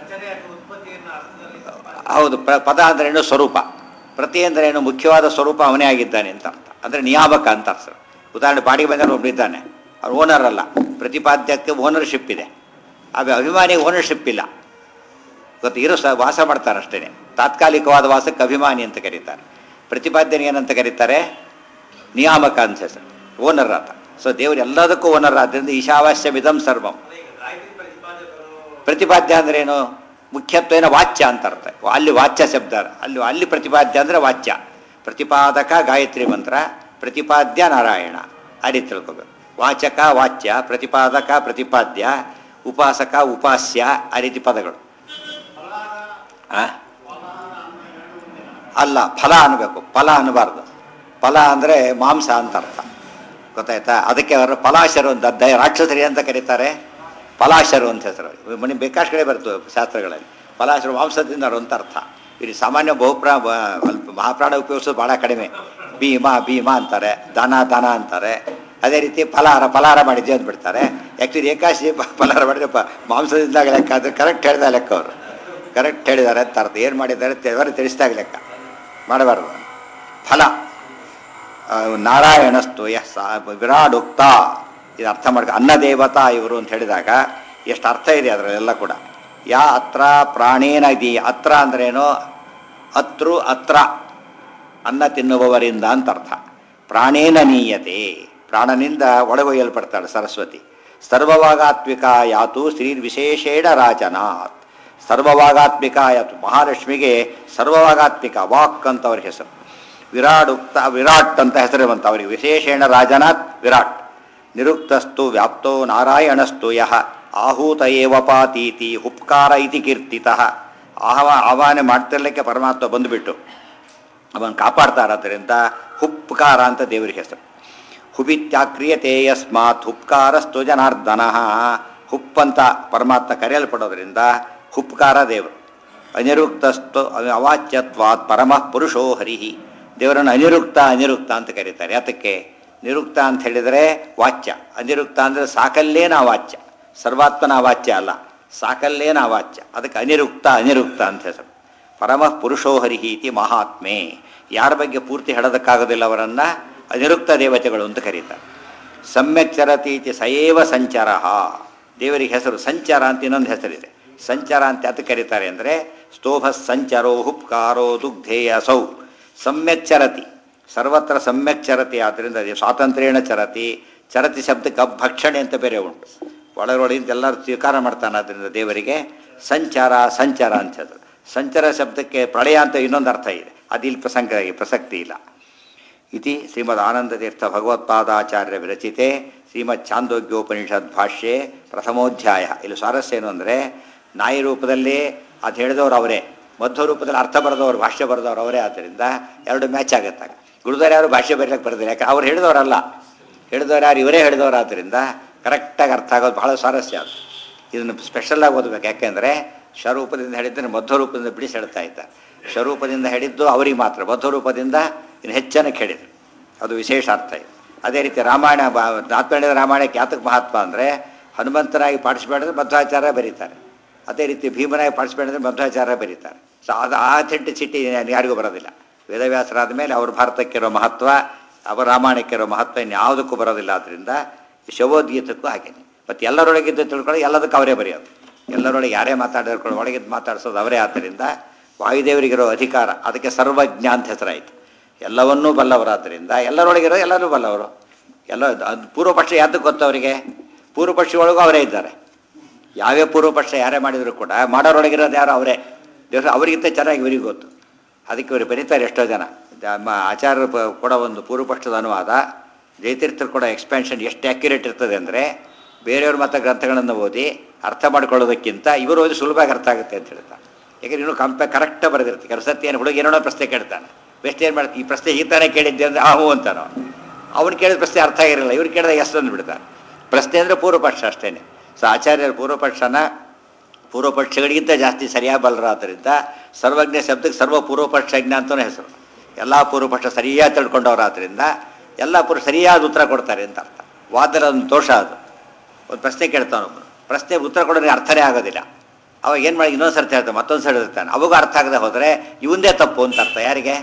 ಹೌದು ಪ್ರ ಪದ ಅಂದ್ರೇನು ಸ್ವರೂಪ ಪ್ರತಿ ಅಂದ್ರೇನು ಮುಖ್ಯವಾದ ಸ್ವರೂಪ ಅವನೇ ಆಗಿದ್ದಾನೆ ಅಂತ ಅರ್ಥ ಅಂದರೆ ನಿಯಾಮಕ ಅಂತ ಅರ್ಥ ಉದಾಹರಣೆ ಬಾಡಿಗೆ ಬಂದರೆ ಒಬ್ಬರಿದ್ದಾನೆ ಅವ್ರು ಓನರ್ ಅಲ್ಲ ಪ್ರತಿಪಾದ್ಯಕ್ಕೆ ಓನರ್ಶಿಪ್ ಇದೆ ಅದು ಅಭಿಮಾನಿ ಓನರ್ಶಿಪ್ ಇಲ್ಲ ಗೊತ್ತು ಇರೋ ಸ ವಾಸ ಮಾಡ್ತಾರೆ ಅಷ್ಟೇ ತಾತ್ಕಾಲಿಕವಾದ ವಾಸಕ್ಕೆ ಅಭಿಮಾನಿ ಅಂತ ಕರೀತಾರೆ ಪ್ರತಿಪಾದ್ಯನ ಏನಂತ ಕರೀತಾರೆ ನಿಯಾಮಕ ಅಂತ ಹೆಸರು ಓನರ್ ಆತ ಸೊ ದೇವರು ಎಲ್ಲದಕ್ಕೂ ಓನರ್ ಆದ್ದರಿಂದ ಈಶಾವಾಸ್ಯವಿದಂ ಸರ್ವಂ ಪ್ರತಿಪಾದ್ಯ ಅಂದ್ರೆ ಏನು ಮುಖ್ಯತ್ವೇನ ವಾಚ್ಯ ಅಂತ ಅರ್ಥ ಅಲ್ಲಿ ವಾಚ್ಯ ಶಬ್ದ ಅಲ್ಲಿ ಅಲ್ಲಿ ಪ್ರತಿಪಾದ್ಯ ಅಂದ್ರೆ ವಾಚ್ಯ ಪ್ರತಿಪಾದಕ ಗಾಯತ್ರಿ ಮಂತ್ರ ಪ್ರತಿಪಾದ್ಯ ನಾರಾಯಣ ಆ ರೀತಿ ತಿಳ್ಕೊಬೇಕು ವಾಚಕ ವಾಚ್ಯ ಪ್ರತಿಪಾದಕ ಪ್ರತಿಪಾದ್ಯ ಉಪಾಸಕ ಉಪಾಸ್ಯ ಆ ರೀತಿ ಪದಗಳು ಆ? ಅಲ್ಲ ಫಲ ಅನ್ಬೇಕು ಫಲ ಅನ್ನಬಾರ್ದು ಫಲ ಅಂದರೆ ಮಾಂಸ ಅಂತ ಅರ್ಥ ಗೊತ್ತಾಯ್ತಾ ಅದಕ್ಕೆ ಅವರು ಫಲಾಶರು ಅಂತ ದ- ರಾಕ್ಷಸರಿ ಅಂತ ಕರೀತಾರೆ ಫಲಾಶರು ಅಂತ ಹೆಸರು ಮನೆ ಬೇಕಾಷ್ಟು ಕಡೆ ಬರ್ತವೆ ಶಾಸ್ತ್ರಗಳಲ್ಲಿ ಫಲಾಶರು ಮಾಂಸದಿಂದರು ಅಂತ ಅರ್ಥ ಇಲ್ಲಿ ಸಾಮಾನ್ಯ ಬಹುಪ್ರಾ ಬ- ಅಲ್ಪ ಮಹಾಪ್ರಾಣ ಉಪಯೋಗಿಸೋದು ಭಾಳ ಕಡಿಮೆ ಭೀಮ ಭೀಮ ಅಂತಾರೆ ದನ ದನ ಅಂತಾರೆ ಅದೇ ರೀತಿ ಫಲಾಹಾರ ಫಲಾಹಾರ ಮಾಡಿದ್ದೆ ಅಂದ್ಬಿಡ್ತಾರೆ ಆ್ಯಕ್ಚುಲಿ ಏಕಾಶಿ ಪ- ಫಲಾಹಾರ ಮಾಡಿದ್ರೆ ಪ ಮಾಂಸದಿಂದಾಗ ಲೆಕ್ಕ ಅದು ಕರೆಕ್ಟ್ ಹೇಳಿದ ಲೆಕ್ಕ ಅವರು ಕರೆಕ್ಟ್ ಹೇಳಿದ್ದಾರೆ ಅಂತ ಅರ್ಥ ಏನು ಮಾಡಿದ್ದಾರೆ ತೆವರು ತಿಳಿಸಿದಾಗ ಲೆಕ್ಕ ಮಾಡಬಾರ್ದು ಫಲ ಆ, ನಾರಾಯಣಸ್ತು ಯಸ್ ವಿರಾಡುಕ್ತ ಇದು ಅರ್ಥ ಮಾಡ್ಕೊ ಅನ್ನದೇವತಾ ಇವರು ಅಂತ ಹೇಳಿದಾಗ ಎಷ್ಟು ಅರ್ಥ ಇದೆ ಅದರಲ್ಲೆಲ್ಲ ಕೂಡ ಯಾ ಅತ್ರ ಪ್ರಾಣೇನ ಇದಿ ಅತ್ರ ಅಂದ್ರೇನು ಅತ್ರು ಅತ್ರ ಅನ್ನ ತಿನ್ನುವವರಿಂದ ಅಂತ ಅರ್ಥ ಪ್ರಾಣೇನ ನೀಯತೆ ಪ್ರಾಣನಿಂದ ಒಳಗೊಯ್ಯಲ್ಪಡ್ತಾಳೆ ಸರಸ್ವತಿ ಸರ್ವವಾಗಾತ್ಮಿಕ ಯಾತು ಶ್ರೀ ವಿಶೇಷೇಣ ರಾಜನಾಥ್ ಸರ್ವವಾಗಾತ್ಮಿಕ ಯಾತು ಮಹಾಲಕ್ಷ್ಮಿಗೆ ಸರ್ವವಾಗಾತ್ಮಿಕ ವಾಕ್ ಅಂತ ಅವ್ರ ಹೆಸರು ವಿರಾಟ್ ಉಕ್ತ ವಿರಾಟ್ ಅಂತ ಹೆಸರು ಬಂತ ಅವರಿಗೆ ವಿಶೇಷೇಣ ರಾಜನಾಥ್ ವಿರಾಟ್ ನಿರುಕ್ತಸ್ತು ವ್ಯಾಪ್ತೋ ನಾರಾಯಣಸ್ತು ಯಹ ಆಹೂತ ಏವ ಪಾತೀತಿ ಹುಪ್ಕಾರ ಇತಿ ಕೀರ್ತಿತಃ ಆಹವ ಆಹ್ವಾನ ಮಾಡ್ತಿರ್ಲಿಕ್ಕೆ ಪರಮಾತ್ಮ ಬಂದುಬಿಟ್ಟು ಅವನು ಕಾಪಾಡ್ತಾರಾದ್ದರಿಂದ ಹುಪ್ಕಾರ ಅಂತ ದೇವರಿಗೆ ಹೆಸರು ಹುಬಿತ್ಯಾಕ್ರಿಯತೆ ಯಸ್ಮಾತ್ ಹುಪ್ಕಾರಸ್ತು ಜನಾರ್ದನ ಹುಪ್ ಅಂತ ಪರಮಾತ್ಮ ಕರೆಯಲ್ಪಡೋದ್ರಿಂದ ಹುಪ್ಕಾರ ದೇವರು ಅನಿರುಕ್ತಸ್ತು ಅವಾಚ್ಯತ್ವಾತ್ ಪರಮಃ ಪುರುಷೋ ಹರಿಹಿ ದೇವರನ್ನು ಅನಿರುಕ್ತ ಅನಿರುಕ್ತ ಅಂತ ಕರೀತಾರೆ ಯಾತಕ್ಕೆ ನಿರುಕ್ತ ಅಂತ ಹೇಳಿದರೆ ವಾಚ್ಯ ಅನಿರುಕ್ತ ಅಂದರೆ ಸಾಕಲ್ಲೇನ ವಾಚ್ಯ ಸರ್ವಾತ್ಮನ ವಾಚ್ಯ ಅಲ್ಲ ಸಾಕಲ್ಲೇನ ವಾಚ್ಯ ಅದಕ್ಕೆ ಅನಿರುಕ್ತ ಅನಿರುಕ್ತ ಅಂತ ಹೆಸರು ಪರಮಃ ಪುರುಷೋ ಹರಿಹಿ ಇತಿ ಮಹಾತ್ಮೆ ಯಾರ ಬಗ್ಗೆ ಪೂರ್ತಿ ಹೇಳೋದಕ್ಕಾಗೋದಿಲ್ಲ ಅವರನ್ನು ಅನಿರುಕ್ತ ದೇವತೆಗಳು ಅಂತ ಕರೀತಾರೆ ಸಮ್ಯಕ್ ಚರತಿ ಇತಿ ಸಯೇವ ಸಂಚಾರ ದೇವರಿಗೆ ಹೆಸರು ಸಂಚಾರ ಅಂತ ಇನ್ನೊಂದು ಹೆಸರಿದೆ ಸಂಚಾರ ಅಂತ ಯಾತಕ್ಕೆ ಕರೀತಾರೆ ಅಂದರೆ ಸ್ತೋಭ ಸಂಚರೋ ಹುಪ್ಕಾರೋ ದುಗ್ಧೇಯ ಸೌ ಸಮ್ಯಕ್ ಚರತಿ ಸರ್ವತ್ರ ಸಮ್ಯಕ್ ಚರತಿ ಆದ್ದರಿಂದ ಅದು ಸ್ವಾತಂತ್ರ್ಯೇಣ ಚರತಿ ಚರತಿ ಶಬ್ದಕ್ಕೆ ಅಭಕ್ಷಣೆ ಅಂತ ಬೇರೆ ಉಂಟು ಒಳಗೊಳಗಿಂದ ಎಲ್ಲರೂ ಸ್ವೀಕಾರ ಮಾಡ್ತಾನೆ ಅದರಿಂದ ದೇವರಿಗೆ ಸಂಚಾರ ಸಂಚಾರ ಅಂತ ಹೇಳಿದ್ರು ಸಂಚಾರ ಶಬ್ದಕ್ಕೆ ಪ್ರಳಯ ಅಂತ ಇನ್ನೊಂದು ಅರ್ಥ ಇದೆ ಅದು ಇಲ್ಲಿ ಪ್ರಸಂಗ ಪ್ರಸಕ್ತಿ ಇಲ್ಲ ಇತಿ ಶ್ರೀಮದ್ ಆನಂದತೀರ್ಥ ಭಗವತ್ಪಾದಾಚಾರ್ಯ ವಿರಚಿತೆ ಶ್ರೀಮದ್ ಚಾಂದೋಗ್ಯೋಪನಿಷದ್ ಭಾಷ್ಯೆ ಪ್ರಥಮೋಧ್ಯಾಯ ಇಲ್ಲಿ ಸ್ವಾರಸ್ಯ ಏನು ಅಂದರೆ ನಾಯಿ ರೂಪದಲ್ಲಿ ಅದು ಹೇಳಿದವರು ಅವರೇ ಮಧ್ವ ರೂಪದಲ್ಲಿ ಅರ್ಥ ಬರೆದವರು ಭಾಷ್ಯ ಬರೆದವರು ಅವರೇ ಆದ್ದರಿಂದ ಎರಡು ಮ್ಯಾಚ್ ಆಗುತ್ತೆ ಗುರುದಾರ ಯಾರು ಭಾಷ್ಯ ಬರೀಲಿಕ್ಕೆ ಬರೆದಿಲ್ಲ ಯಾಕೆ ಅವ್ರು ಹೇಳಿದವರಲ್ಲ ಹೇಳಿದವರು ಯಾರು ಇವರೇ ಹೇಳಿದವರು ಆದ್ದರಿಂದ ಕರೆಕ್ಟಾಗಿ ಅರ್ಥ ಆಗೋದು ಬಹಳ ಸ್ವಾರಸ್ಯ ಅದು ಇದನ್ನು ಸ್ಪೆಷಲಾಗಿ ಓದಬೇಕು ಯಾಕೆಂದರೆ ಸ್ವರೂಪದಿಂದ ಹೇಳಿದ್ದನ್ನು ಮಧ್ವ ರೂಪದಿಂದ ಬಿಡಿಸಿ ಹೇಳ್ತಾ ಇದ್ದಾರೆ ಸ್ವರೂಪದಿಂದ ಹೇಳಿದ್ದು ಅವರಿಗೆ ಮಾತ್ರ ಮಧ್ವ ರೂಪದಿಂದ ಇನ್ನು ಹೆಚ್ಚನಕ್ಕೆ ಹೇಳಿದರು ಅದು ವಿಶೇಷ ಅರ್ಥ ಇದೆ ಅದೇ ರೀತಿ ರಾಮಾಯಣ ನಾತ್ಮಣಿದ ರಾಮಾಯಣಕ್ಕೆ ಯಾತಕ್ಕೆ ಮಹತ್ವ ಅಂದರೆ ಹನುಮಂತನಾಗಿ ಪಾರ್ಟಿಸಿಪೇಟ್ ಮಾಡಿದ್ರೆ ಮಧ್ವಾಚಾರ್ಯ ಬರೀತಾರೆ ಅದೇ ರೀತಿ ಭೀಮನಾಗಿ ಪಾರ್ಟಿಸಿಪೇಟ್ ಮಾಡಿದ್ರೆ ಮಧ್ವಾಚಾರ್ಯ ಬರೀತಾರೆ ಸೊ ಅದು ಆ ಸಿಟಿ ಯಾರಿಗೂ ಬರೋದಿಲ್ಲ ವೇದವ್ಯಾಸರಾದ ಮೇಲೆ ಅವ್ರ ಭಾರತಕ್ಕಿರೋ ಮಹತ್ವ ಅವರ ರಾಮಾಯಣಕ್ಕಿರೋ ಮಹತ್ವ ಇನ್ಯಾವುದಕ್ಕೂ ಬರೋದಿಲ್ಲ ಆದ್ದರಿಂದ ಶವೋದ್ಗೀತಕ್ಕೂ ಹಾಗೇನೆ ಮತ್ತು ಎಲ್ಲರೊಳಗಿದ್ದು ತಿಳ್ಕೊಳ್ಳಿ ಎಲ್ಲದಕ್ಕೂ ಅವರೇ ಬರೆಯೋದು ಎಲ್ಲರೊಳಗೆ ಯಾರೇ ಮಾತಾಡಿರ್ಕೊಳ್ಳೋ ಒಳಗಿದ್ದು ಮಾತಾಡಿಸೋದು ಅವರೇ ಆದ್ದರಿಂದ ವಾಯುದೇವರಿಗಿರೋ ಅಧಿಕಾರ ಅದಕ್ಕೆ ಸರ್ವಜ್ಞ ಅಂತ ಹೆಸರಾಯಿತು ಎಲ್ಲವನ್ನೂ ಬಲ್ಲವರಾದ್ದರಿಂದ ಎಲ್ಲರೊಳಗಿರೋ ಎಲ್ಲರೂ ಬಲ್ಲವರು ಎಲ್ಲ ಅದು ಪೂರ್ವಪಕ್ಷ ಯಾತಕ್ಕೆ ಗೊತ್ತು ಅವರಿಗೆ ಪೂರ್ವಪಕ್ಷಿ ಒಳಗೂ ಅವರೇ ಇದ್ದಾರೆ ಯಾವ್ಯಾವ ಪೂರ್ವಪಕ್ಷ ಯಾರೇ ಮಾಡಿದರೂ ಕೂಡ ಮಾಡೋರೊಳಗಿರೋದು ಯಾರು ಅವರೇ ದೇವ್ರು ಅವರಿಗಿಂತ ಚೆನ್ನಾಗಿ ಇವರಿಗೆ ಗೊತ್ತು ಅದಕ್ಕೆ ಇವರು ಬರೀತಾರೆ ಎಷ್ಟೋ ಜನ ನಮ್ಮ ಆಚಾರ್ಯರು ಪ- ಕೊಡೋ ಒಂದು ಪೂರ್ವಪಕ್ಷದ ಅನುವಾದ ಜಯತೀರ್ಥರು ಕೊಡೋ ಎಕ್ಸ್ಪ್ಯಾನ್ಷನ್ ಎಷ್ಟು ಆ್ಯಕ್ಯುರೇಟ್ ಇರ್ತದೆ ಅಂದರೆ ಬೇರೆಯವ್ರ ಮತ ಗ್ರಂಥಗಳನ್ನು ಓದಿ ಅರ್ಥ ಮಾಡ್ಕೊಳ್ಳೋದಕ್ಕಿಂತ ಇವರು ಓದಿ ಸುಲಭವಾಗಿ ಅರ್ಥ ಆಗುತ್ತೆ ಅಂತ ಹೇಳ್ತಾರೆ ಯಾಕಂದ್ರೆ ಇನ್ನೂ ಕಂಪೆ ಕರೆಕ್ಟಾಗಿ ಬರೆದಿರ್ತೀವಿ ಕೆಲವು ಸತಿ ಏನು ಹುಡುಗ ಏನೋ ಪ್ರಶ್ನೆ ಕೇಳ್ತಾನೆ ಬೆಸ್ಟ್ ಏನು ಮಾಡ್ತೀವಿ ಈ ಪ್ರಶ್ನೆ ಈ ತಾನೇ ಕೇಳಿದ್ದೆ ಅಂದರೆ ಆ ಹೂ ಅಂತಾನೋ ಅವ್ನು ಕೇಳಿದ ಪ್ರಶ್ನೆ ಅರ್ಥ ಆಗಿರಲಿಲ್ಲ ಇವ್ರು ಕೇಳಿದಾಗ ಎಷ್ಟು ಅಂದ್ಬಿಡ್ತಾರೆ ಪ್ರಶ್ನೆ ಅಂದರೆ ಪೂರ್ವಪಕ್ಷ ಅಷ್ಟೇ ಸೊ ಆಚಾರ್ಯರ ಪೂರ್ವಪಕ್ಷನ ಪೂರ್ವಪಕ್ಷಗಳಿಗಿಂತ ಜಾಸ್ತಿ ಸರಿಯಾಗಿ ಬಲ್ಲರಾದ್ದರಿಂದ ಸರ್ವಜ್ಞ ಶಬ್ದಕ್ಕೆ ಸರ್ವ ಪೂರ್ವಪಕ್ಷಜ್ಞ ಅಂತಲೇ ಹೆಸರು ಎಲ್ಲ ಪೂರ್ವಪಕ್ಷ ಸರಿಯಾಗಿ ತಿಳ್ಕೊಂಡವರಾದ್ರಿಂದ ಎಲ್ಲ ಪೂರ್ವ ಸರಿಯಾದ ಉತ್ತರ ಕೊಡ್ತಾರೆ ಅಂತ ಅರ್ಥ ವಾದದ ಒಂದು ದೋಷ ಅದು ಒಂದು ಪ್ರಶ್ನೆ ಕೇಳ್ತಾನೊಬ್ಬನು ಪ್ರಶ್ನೆ ಉತ್ತರ ಕೊಡೋರಿಗೆ ಅರ್ಥನೇ ಆಗೋದಿಲ್ಲ ಅವಾಗ ಏನು ಮಾಡಿ ಇನ್ನೊಂದು ಸರ್ತಿ ಹೇಳ್ತಾನೆ ಮತ್ತೊಂದು ಸರಿ ಹೇಳ್ತಾನೆ ಅವಾಗೂ ಅರ್ಥ ಆಗದೆ ಹೋದರೆ ಇವಂದೇ ತಪ್ಪು ಅಂತ ಅರ್ಥ ಯಾರಿಗೆ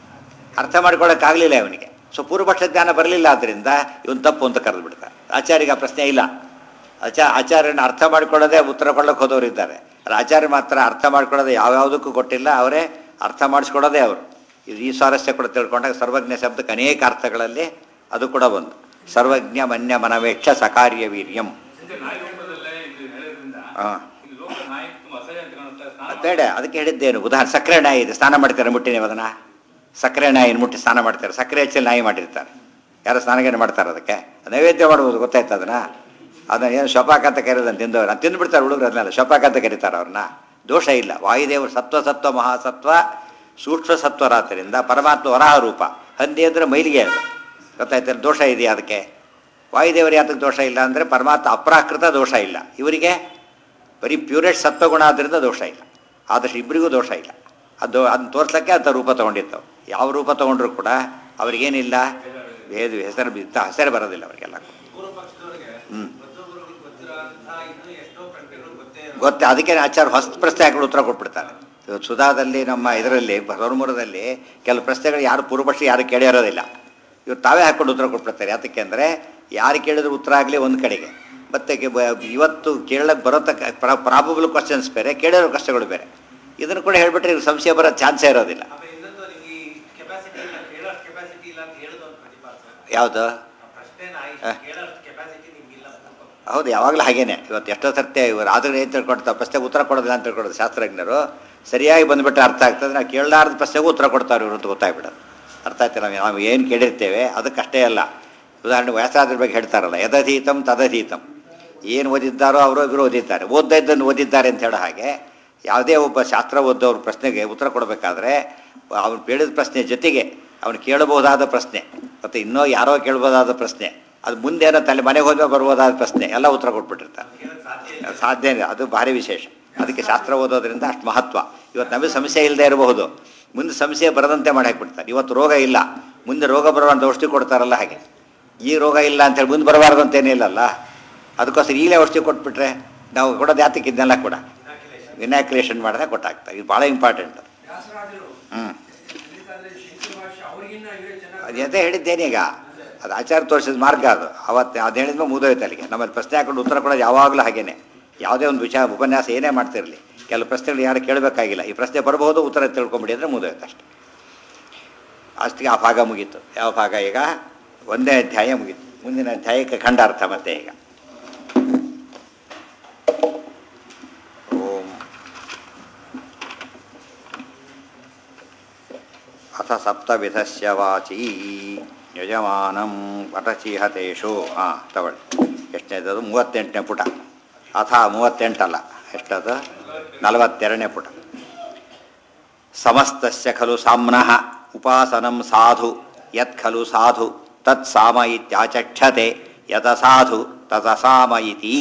ಅರ್ಥ ಮಾಡ್ಕೊಳ್ಳೋಕ್ಕಾಗಲಿಲ್ಲ ಇವನಿಗೆ ಸೊ ಪೂರ್ವಪಕ್ಷ ಜ್ಞಾನ ಬರಲಿಲ್ಲ ಆದ್ದರಿಂದ ಇವನು ತಪ್ಪು ಅಂತ ಕರೆದು ಬಿಡ್ತಾರೆ ಆಚಾರ್ಯಗೆ ಆ ಪ್ರಶ್ನೆ ಇಲ್ಲ ಆಚಾ ಆಚಾರ್ಯನ ಅರ್ಥ ಮಾಡ್ಕೊಳ್ಳೋದೇ ಉತ್ತರ ಕೊಡೋಕೆ ಹೋದವರು ಇದ್ದಾರೆ ಆದರೆ ಆಚಾರ್ಯ ಮಾತ್ರ ಅರ್ಥ ಮಾಡ್ಕೊಳ್ಳೋದೇ ಯಾವ್ಯಾವುದಕ್ಕೂ ಕೊಟ್ಟಿಲ್ಲ ಅವರೇ ಅರ್ಥ ಮಾಡಿಸ್ಕೊಡೋದೇ ಅವರು ಇದು ಈ ಸ್ವಾರಸ್ಯ ಕೂಡ ತಿಳ್ಕೊಂಡಾಗ ಸರ್ವಜ್ಞ ಶಬ್ದಕ್ಕೆ ಅನೇಕ ಅರ್ಥಗಳಲ್ಲಿ ಅದು ಕೂಡ ಒಂದು ಸರ್ವಜ್ಞ ಮನ್ಯ ಮನವೇಕ್ಷ ಸಕಾರ್ಯ ವೀರ್ಯಂ
ಮುಂಚೆ ನಾಯಿ ರೂಪದಲ್ಲೇ ಇದು ಹೇಳೋದ್ರಿಂದ
ಹಾಂ
ಇದು ಲೋಕ ನಾಯಿ ತುಂಬ ಅಸಹ್ಯ ಅಂತ ಕಾಣುತ್ತೆ ಸ್ನಾನ
ಬೇಡ ಅದಕ್ಕೆ ಹೇಳಿದ್ದೇನು ಉದಾಹರಣೆ ಸಕ್ಕರೆ ನಾಯಿ ಇದೆ ಸ್ನಾನ ಮಾಡ್ತಾರೆ ಮುಟ್ಟಿ ನೀವು ಅದನ್ನ ಸಕ್ಕರೆ ನಾಯಿನ ಮುಟ್ಟಿ ಸ್ನಾನ ಮಾಡ್ತಾರೆ ಸಕ್ಕರೆ ಹೆಚ್ಚಲ್ಲಿ ನಾಯಿ ಮಾಡಿರ್ತಾರೆ ಯಾರು ಸ್ನಾನಗೇನು ಮಾಡ್ತಾರೆ ಅದಕ್ಕೆ ನೈವೇದ್ಯ ಮಾಡ್ಬೋದು ಗೊತ್ತಾಯ್ತು ಅದನ್ನ ಅದನ್ನ ಏನು ಶಪಾಕ ಅಂತ ಕರೆಯೋದನ್ನು ತಿಂದವ್ರು ನಾನು ತಿಂದುಬಿಡ್ತಾರೆ ಹುಡುಗರು ಅದನ್ನೆಲ್ಲ ಶಪಾಕ ಅಂತ ಕರೀತಾರೆ ಅವ್ರನ್ನ ದೋಷ ಇಲ್ಲ ವಾಯುದೇವರು ಸತ್ವ ಸತ್ವ ಮಹಾಸತ್ವ ಸೂಕ್ಷ್ಮ ಸತ್ವರಾದ್ದರಿಂದ ಪರಮಾತ್ಮ ವರಾಹ ರೂಪ ಹಂದಿ ಅಂದರೆ ಮೈಲಿಗೆ ಅದು ಗೊತ್ತಾಯ್ತಲ್ಲ ದೋಷ ಇದೆಯಾ ಅದಕ್ಕೆ ವಾಯುದೇವರು ಯಾತಕ್ಕೆ ದೋಷ ಇಲ್ಲ ಅಂದರೆ ಪರಮಾತ್ಮ ಅಪ್ರಾಕೃತ ದೋಷ ಇಲ್ಲ ಇವರಿಗೆ ಬರೀ ಪ್ಯೂರೆಸ್ಟ್ ಸತ್ವಗುಣ ಆದ್ದರಿಂದ ದೋಷ ಇಲ್ಲ ಆದಷ್ಟು ಇಬ್ಬರಿಗೂ ದೋಷ ಇಲ್ಲ ಅದು ಅದನ್ನ ತೋರ್ಸಕ್ಕೆ ಅಂತ ರೂಪ ತೊಗೊಂಡಿರ್ತವೆ ಯಾವ ರೂಪ ತೊಗೊಂಡ್ರು ಕೂಡ ಅವ್ರಿಗೇನಿಲ್ಲ ಭೇದ ಹೆಸರು ಬಿದ್ದ ಹೆಸರು ಬರೋದಿಲ್ಲ ಅವರಿಗೆಲ್ಲ
ಪೂರ್ವ ಪಕ್ಷದವರಿಗೆ
ಹ್ಮ್.
ಮತ್ತೊಬ್ಬರಿಗೆ ಗೊತ್ತಿರೋಂಥ ಇನ್ನೂ ಎಷ್ಟೋ ಪ್ರಶ್ನೆಗಳು ಗೊತ್ತೇ ಇರೋಲ್ಲ.
ಗೊತ್ತೇ ಅದಕ್ಕೆ ಆಚಾರ ಹೊಸ ಪ್ರಶ್ನೆ ಹಾಕೊಂಡು ಉತ್ತರ ಕೊಟ್ಬಿಡ್ತಾರೆ ಇವತ್ತು ಸುಧಾದಲ್ಲಿ ನಮ್ಮ ಇದರಲ್ಲಿ ಹೊರಮೂರದಲ್ಲಿ ಕೆಲವು ಪ್ರಶ್ನೆಗಳು ಯಾರು ಪೂರ್ವಪಕ್ಷ ಯಾರು ಕೇಳಿರೋದಿಲ್ಲ ಇವ್ರು ತಾವೇ ಹಾಕೊಂಡು ಉತ್ತರ ಕೊಟ್ಬಿಡ್ತಾರೆ ಯಾತಕ್ಕೆ ಅಂದರೆ ಯಾರು ಕೇಳಿದ್ರು ಉತ್ತರ ಆಗಲಿ ಒಂದು ಕಡೆಗೆ ಮತ್ತು ಕೆ- ಬ- ಇವತ್ತು ಕೇಳಕ್ಕೆ ಬರೋತಕ್ಕ ಪ್ರಾಬಬಲ್ ಕ್ವಶನ್ಸ್ ಬೇರೆ ಕೇಳಿರೋ ಕಷ್ಟಗಳು ಬೇರೆ ಇದನ್ನು ಕೂಡ ಹೇಳ್ಬಿಟ್ರೆ ಇವ್ರಿಗೆ ಸಂಶಯ ಬರೋ ಚಾನ್ಸೇ ಇರೋದಿಲ್ಲ
ಆಮೇಲೆ ಇನ್ನೊಂದು ನಿಮ್ಗೆ ಈ ಕೆಪಾಸಿಟಿ ಇಲ್ಲ ಕೇಳೋಷ್ಟು ಕೆಪಾಸಿಟಿ ಇಲ್ಲ ಅಂತ ಹೇಳೋದು ಒಂದು ಪ್ರತಿಪಾದನೆ
ಯಾವುದು
ಆ ಪ್ರಶ್ನೆನ ಇಷ್ಟು
ಹ.
ಕೇಳೋಷ್ಟು ಕೆಪಾಸಿಟಿ ನಿಮ್ಗಿಲ್ಲ ಅಂತ
ಹೌದು ಯಾವಾಗಲೂ ಹಾಗೇನೆ ಇವತ್ತು ಎಷ್ಟೋ ಸರ್ತಿ ಇವರು ಆದರೂ ಏನು ತಿಳ್ಕೊಡ್ತಾರೆ ಪ್ರಶ್ನೆಗೆ ಉತ್ತರ ಕೊಡೋದಿಲ್ಲ ಅಂತ ತಿಳ್ಕೊಡೋದು ಶಾಸ್ತ್ರಜ್ಞರು ಸರಿಯಾಗಿ ಬಂದುಬಿಟ್ರೆ ಅರ್ಥ ಆಗ್ತದೆ ನಾವು ಕೇಳಲಾರ್ದ ಪ್ರಶ್ನೆಗೂ ಉತ್ತರ ಕೊಡ್ತಾರೆ ಇವರು ಅಂತ ಗೊತ್ತಾಗ್ಬಿಡೋದು ಅರ್ಥ ಆಯ್ತು ನಾವು ನಾವು ಏನು ಕೇಳಿರ್ತೇವೆ ಅದಕ್ಕಷ್ಟೇ ಅಲ್ಲ ಉದಾಹರಣೆ ವ್ಯಾಸಾದ್ರ ಬಗ್ಗೆ ಹೇಳ್ತಾರಲ್ಲ ಯದಧೀತಂ ತದಧೀತಂ ಏನು ಓದಿದ್ದಾರೋ ಅವರು ಇವರು ಓದಿದ್ದಾರೆ ಓದ್ತಾ ಇದ್ದನ್ನು ಓದಿದ್ದಾರೆ ಅಂತ ಹೇಳೋ ಹಾಗೆ ಯಾವುದೇ ಒಬ್ಬ ಶಾಸ್ತ್ರ ಓದೋರ ಪ್ರಶ್ನೆಗೆ ಉತ್ತರ ಕೊಡಬೇಕಾದ್ರೆ ಅವ್ನು ಕೇಳಿದ ಪ್ರಶ್ನೆ ಜೊತೆಗೆ ಅವನು ಕೇಳಬಹುದಾದ ಪ್ರಶ್ನೆ ಮತ್ತು ಇನ್ನೂ ಯಾರೋ ಕೇಳ್ಬೋದಾದ ಪ್ರಶ್ನೆ ಅದು ಮುಂದೆ ಏನೋ ತಲೆ ಮನೆಗೆ ಹೋದ್ಮೇಲೆ ಬರ್ಬೋದಾದ ಪ್ರಶ್ನೆ ಎಲ್ಲ ಉತ್ತರ ಕೊಟ್ಬಿಟ್ಟಿರ್ತಾರೆ
ಕೇಳೋಕ್ ಸಾಧ್ಯ ಇಲ್ಲ
ಸಾಧ್ಯ ಇಲ್ಲ ಅದು ಭಾರಿ ವಿಶೇಷ ಅದಕ್ಕೆ ಶಾಸ್ತ್ರ ಓದೋದ್ರಿಂದ ಅಷ್ಟು ಮಹತ್ವ ಇವತ್ತು ನಮಗೆ ಸಮಸ್ಯೆ ಇಲ್ಲದೆ ಇರಬಹುದು ಮುಂದೆ ಸಮಸ್ಯೆ ಬರದಂತೆ ಮಾಡಿ ಹಾಕ್ಬಿಡ್ತಾರೆ ಇವತ್ತು ರೋಗ ಇಲ್ಲ ಮುಂದೆ ರೋಗ ಬರುವಂಥ ಔಷಧಿ ಕೊಡ್ತಾರಲ್ಲ ಹಾಗೆ ಈ ರೋಗ ಇಲ್ಲ ಅಂತೇಳಿ ಮುಂದೆ ಬರಬಾರ್ದು ಅಂತ ಏನಿಲ್ಲಲ್ಲ ಅದಕ್ಕೋಸ್ಕರ ಈಗಲೇ ಔಷಧಿ ಕೊಟ್ಬಿಟ್ರೆ ನಾವು ಕೊಡೋದು ಯಾತಕ್ಕೆ ಇದನ್ನೆಲ್ಲ ಕೂಡ ವಿನಾಕ್ಯುಲೇಷನ್ ಮಾಡಿದ್ರೆ ಕೊಟ್ಟಾಗ್ತಾರೆ ಇದು ಭಾಳ ಇಂಪಾರ್ಟೆಂಟ್
ವ್ಯಾಸರಾಜರು
ಹ್ಞೂ
ಬೇಕಾದ್ರೆ ಶಂಕರ ಭಾಷೆ ಅವ್ರಿಗಿನ್ನ ಇವೇ ಚೆನ್ನಾಗಿ
ಅದು ಎದೆ ಹೇಳಿದ್ದೇನೀಗ ಅದು ಆಚಾರ ತೋರಿಸಿದ ಮಾರ್ಗ ಅದು ಅವತ್ತು ಅದು ಹೇಳಿದ್ಮೇಲೆ ಮುಗಿದೋಯ್ತು ಅಲ್ಲಿಗೆ ನಮ್ಮಲ್ಲಿ ಪ್ರಶ್ನೆ ಹಾಕೊಂಡು ಉತ್ತರ ಕೊಡೋದು ಯಾವಾಗಲೂ ಹಾಗೇನೆ ಯಾವುದೇ ಒಂದು ವಿಚಾರ ಉಪನ್ಯಾಸ ಏನೇ ಮಾಡ್ತಿರಲಿ ಕೆಲವು ಪ್ರಶ್ನೆಗಳು ಯಾರು ಕೇಳಬೇಕಾಗಿಲ್ಲ ಈ ಪ್ರಶ್ನೆ ಬರಬಹುದು ಉತ್ತರ ತಿಳ್ಕೊಂಬಿಡಿ ಅಂದರೆ ಮುಗಿದೋಯ್ತು ಅಷ್ಟೇ ಅಷ್ಟಿಗೆ ಆ ಭಾಗ ಮುಗೀತು ಯಾವ ಭಾಗ ಈಗ ಒಂದೇ ಅಧ್ಯಾಯ ಮುಗೀತು ಮುಂದಿನ ಅಧ್ಯಾಯಕ್ಕೆ ಖಂಡಾರ್ಥ ಮತ್ತೆ ಈಗ ಓಂ ಅಥ ಸಪ್ತವಿಧಸ್ಯ ವಾಚಿ ಯಜಮಾನಂ ಪಟಚಿಹತೇಶು ಹಾಂ ತಗೊಳ್ಳಿ ಎಷ್ಟನೇದದು ಮೂವತ್ತೆಂಟನೇ ಪುಟ ಅಥ ಮೂವತ್ತೆಂಟಲ್ಲ ಎಷ್ಟದು ನಲವತ್ತೆರಡನೇ ಪುಟ ಸಮಸ್ತಸ್ಯ ಖಲು ಸಾಮ್ನಃ ಉಪಾಸನಂ ಸಾಧು ಯತ್ ಖಲು ಸಾಧು ತತ್ ಸಾಮ ಇತ್ಯಾಚಕ್ಷತೆ ಯತ ಸಾಧು ತತ ಸಾಮ ಇತಿ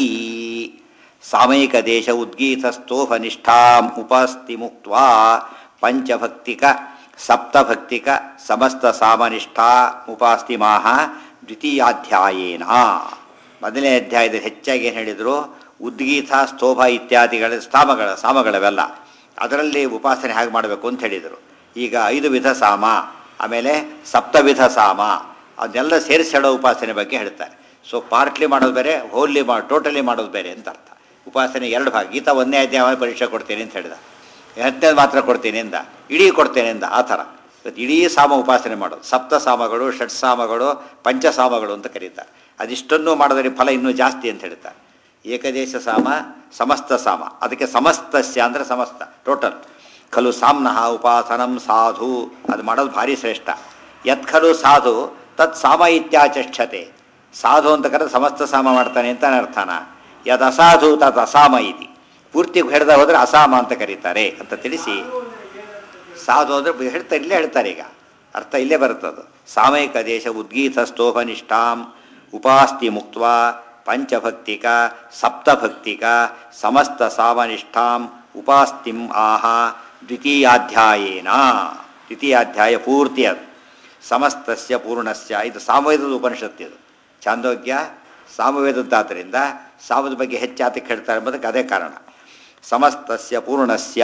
ಸಾಮಯಿಕ ದೇಶ ಉದ್ಗೀತಸ್ಥೋಫನಿಷ್ಠಾಂ ಉಪಸ್ತಿ ಮುಕ್ತ್ವಾ ಪಂಚಭಕ್ತಿಕ ಸಪ್ತಭಕ್ತಿಕ ಸಮಸ್ತ ಸಾಮನಿಷ್ಠಾ ಉಪಾಸ್ತಿ ಮಾಹ ದ್ವಿತೀಯಾಧ್ಯಾಯೇನ ಮೊದಲನೇ ಅಧ್ಯಾಯದಲ್ಲಿ ಹೆಚ್ಚಾಗಿ ಏನು ಹೇಳಿದರು ಉದ್ಗೀತ ಸ್ತೋಭ ಇತ್ಯಾದಿಗಳ ಸ್ಥಾಮಗಳ ಸಾಮಗಳವೆಲ್ಲ ಅದರಲ್ಲಿ ಉಪಾಸನೆ ಹೇಗೆ ಮಾಡಬೇಕು ಅಂತ ಹೇಳಿದರು ಈಗ ಐದು ವಿಧ ಸಾಮ ಆಮೇಲೆ ಸಪ್ತವಿಧ ಸಾಮ ಅದನ್ನೆಲ್ಲ ಸೇರಿಸಿ ಹೇಳೋ ಉಪಾಸನೆ ಬಗ್ಗೆ ಹೇಳ್ತಾರೆ ಸೊ ಪಾರ್ಟ್ಲಿ ಮಾಡೋದು ಬೇರೆ ಹೋಲಿ ಮಾಡಿ ಟೋಟಲಿ ಮಾಡೋದು ಬೇರೆ ಅಂತ ಅರ್ಥ ಉಪಾಸನೆ ಎರಡು ಭಾಗ ಗೀತಾ ಒಂದನೇ ಅಧ್ಯಾಯ ಪರೀಕ್ಷೆ ಕೊಡ್ತೀನಿ ಅಂತ ಹೇಳಿದ ಹತ್ತನೇದು ಮಾತ್ರ ಕೊಡ್ತೀನಿ ಅಂದ ಇಡೀ ಕೊಡ್ತೇನೆ ಅಂದ ಆ ಥರ ಇವತ್ತು ಇಡೀ ಸಾಮ ಉಪಾಸನೆ ಮಾಡೋದು ಸಪ್ತ ಸಾಮಗಳು ಷಟ್ ಸಾಮಗಳು ಪಂಚಸಾಮಗಳು ಅಂತ ಕರೀತಾರೆ ಅದಿಷ್ಟನ್ನು ಮಾಡೋದ್ರಲ್ಲಿ ಫಲ ಇನ್ನೂ ಜಾಸ್ತಿ ಅಂತ ಹೇಳ್ತಾರೆ ಏಕದೇಶ ಸಾಮ ಸಮಸ್ತ ಸಾಮ ಅದಕ್ಕೆ ಸಮಸ್ತಸ್ಯ ಅಂದರೆ ಸಮಸ್ತ ಟೋಟಲ್ ಖಲು ಸಾಮ್ನಃ ಉಪಾಸನಂ ಸಾಧು ಅದು ಮಾಡೋದು ಭಾರಿ ಶ್ರೇಷ್ಠ ಯತ್ ಖಲು ಸಾಧು ತತ್ ಸಾಮ ಇತ್ಯಾಚಕ್ಷತೆ ಸಾಧು ಅಂತ ಕರೆದು ಸಮಸ್ತ ಸಾಮ ಮಾಡ್ತಾನೆ ಅಂತ ಅರ್ಥನ ಯದ್ ಅಸಾಧು ತತ್ ಅಸಾಮ ಇತಿ ಪೂರ್ತಿ ಹಿಡ್ದ ಹೋದರೆ ಅಸಾಮ ಅಂತ ಕರೀತಾರೆ ಅಂತ ತಿಳಿಸಿ ಸಾಧು ಅಂದರೆ ಹೇಳ್ತಾ ಇಲ್ಲೇ ಹೇಳ್ತಾರೆ ಈಗ ಅರ್ಥ ಇಲ್ಲೇ ಬರುತ್ತದು ಸಾಮಯಿಕ ದೇಶ ಉದ್ಗೀತ ಸ್ತೋಭನಿಷ್ಠಾಂ ಉಪಾಸ್ತಿ ಮುಕ್ತ ಪಂಚಭಕ್ತಿಕ ಸಪ್ತಭಕ್ತಿಕ ಸಮಸ್ತ ಸಾಮನಿಷ್ಠಾಂ ಉಪಾಸ್ತಿಂ ಆಹ ದ್ವಿತೀಯಾಧ್ಯಾಯೇನ ದ್ವಿತೀಯಾಧ್ಯಾಯ ಪೂರ್ತಿ ಅದು ಸಮಸ್ತಸ್ಯ ಪೂರ್ಣಸ್ಯ ಇದು ಸಾಮವೇದದ ಉಪನಿಷತ್ತು ಇದು ಚಾಂದೋಗ್ಯ ಸಾಮವೇದದ್ದಾದ್ದರಿಂದ ಸಾಮದ ಬಗ್ಗೆ ಹೆಚ್ಚಾತಕ್ಕೆ ಹೇಳ್ತಾರೆ ಎಂಬುದಕ್ಕೆ ಅದೇ ಕಾರಣ ಸಮಸ್ತಸ್ಯ ಪೂರ್ಣಸ್ಯ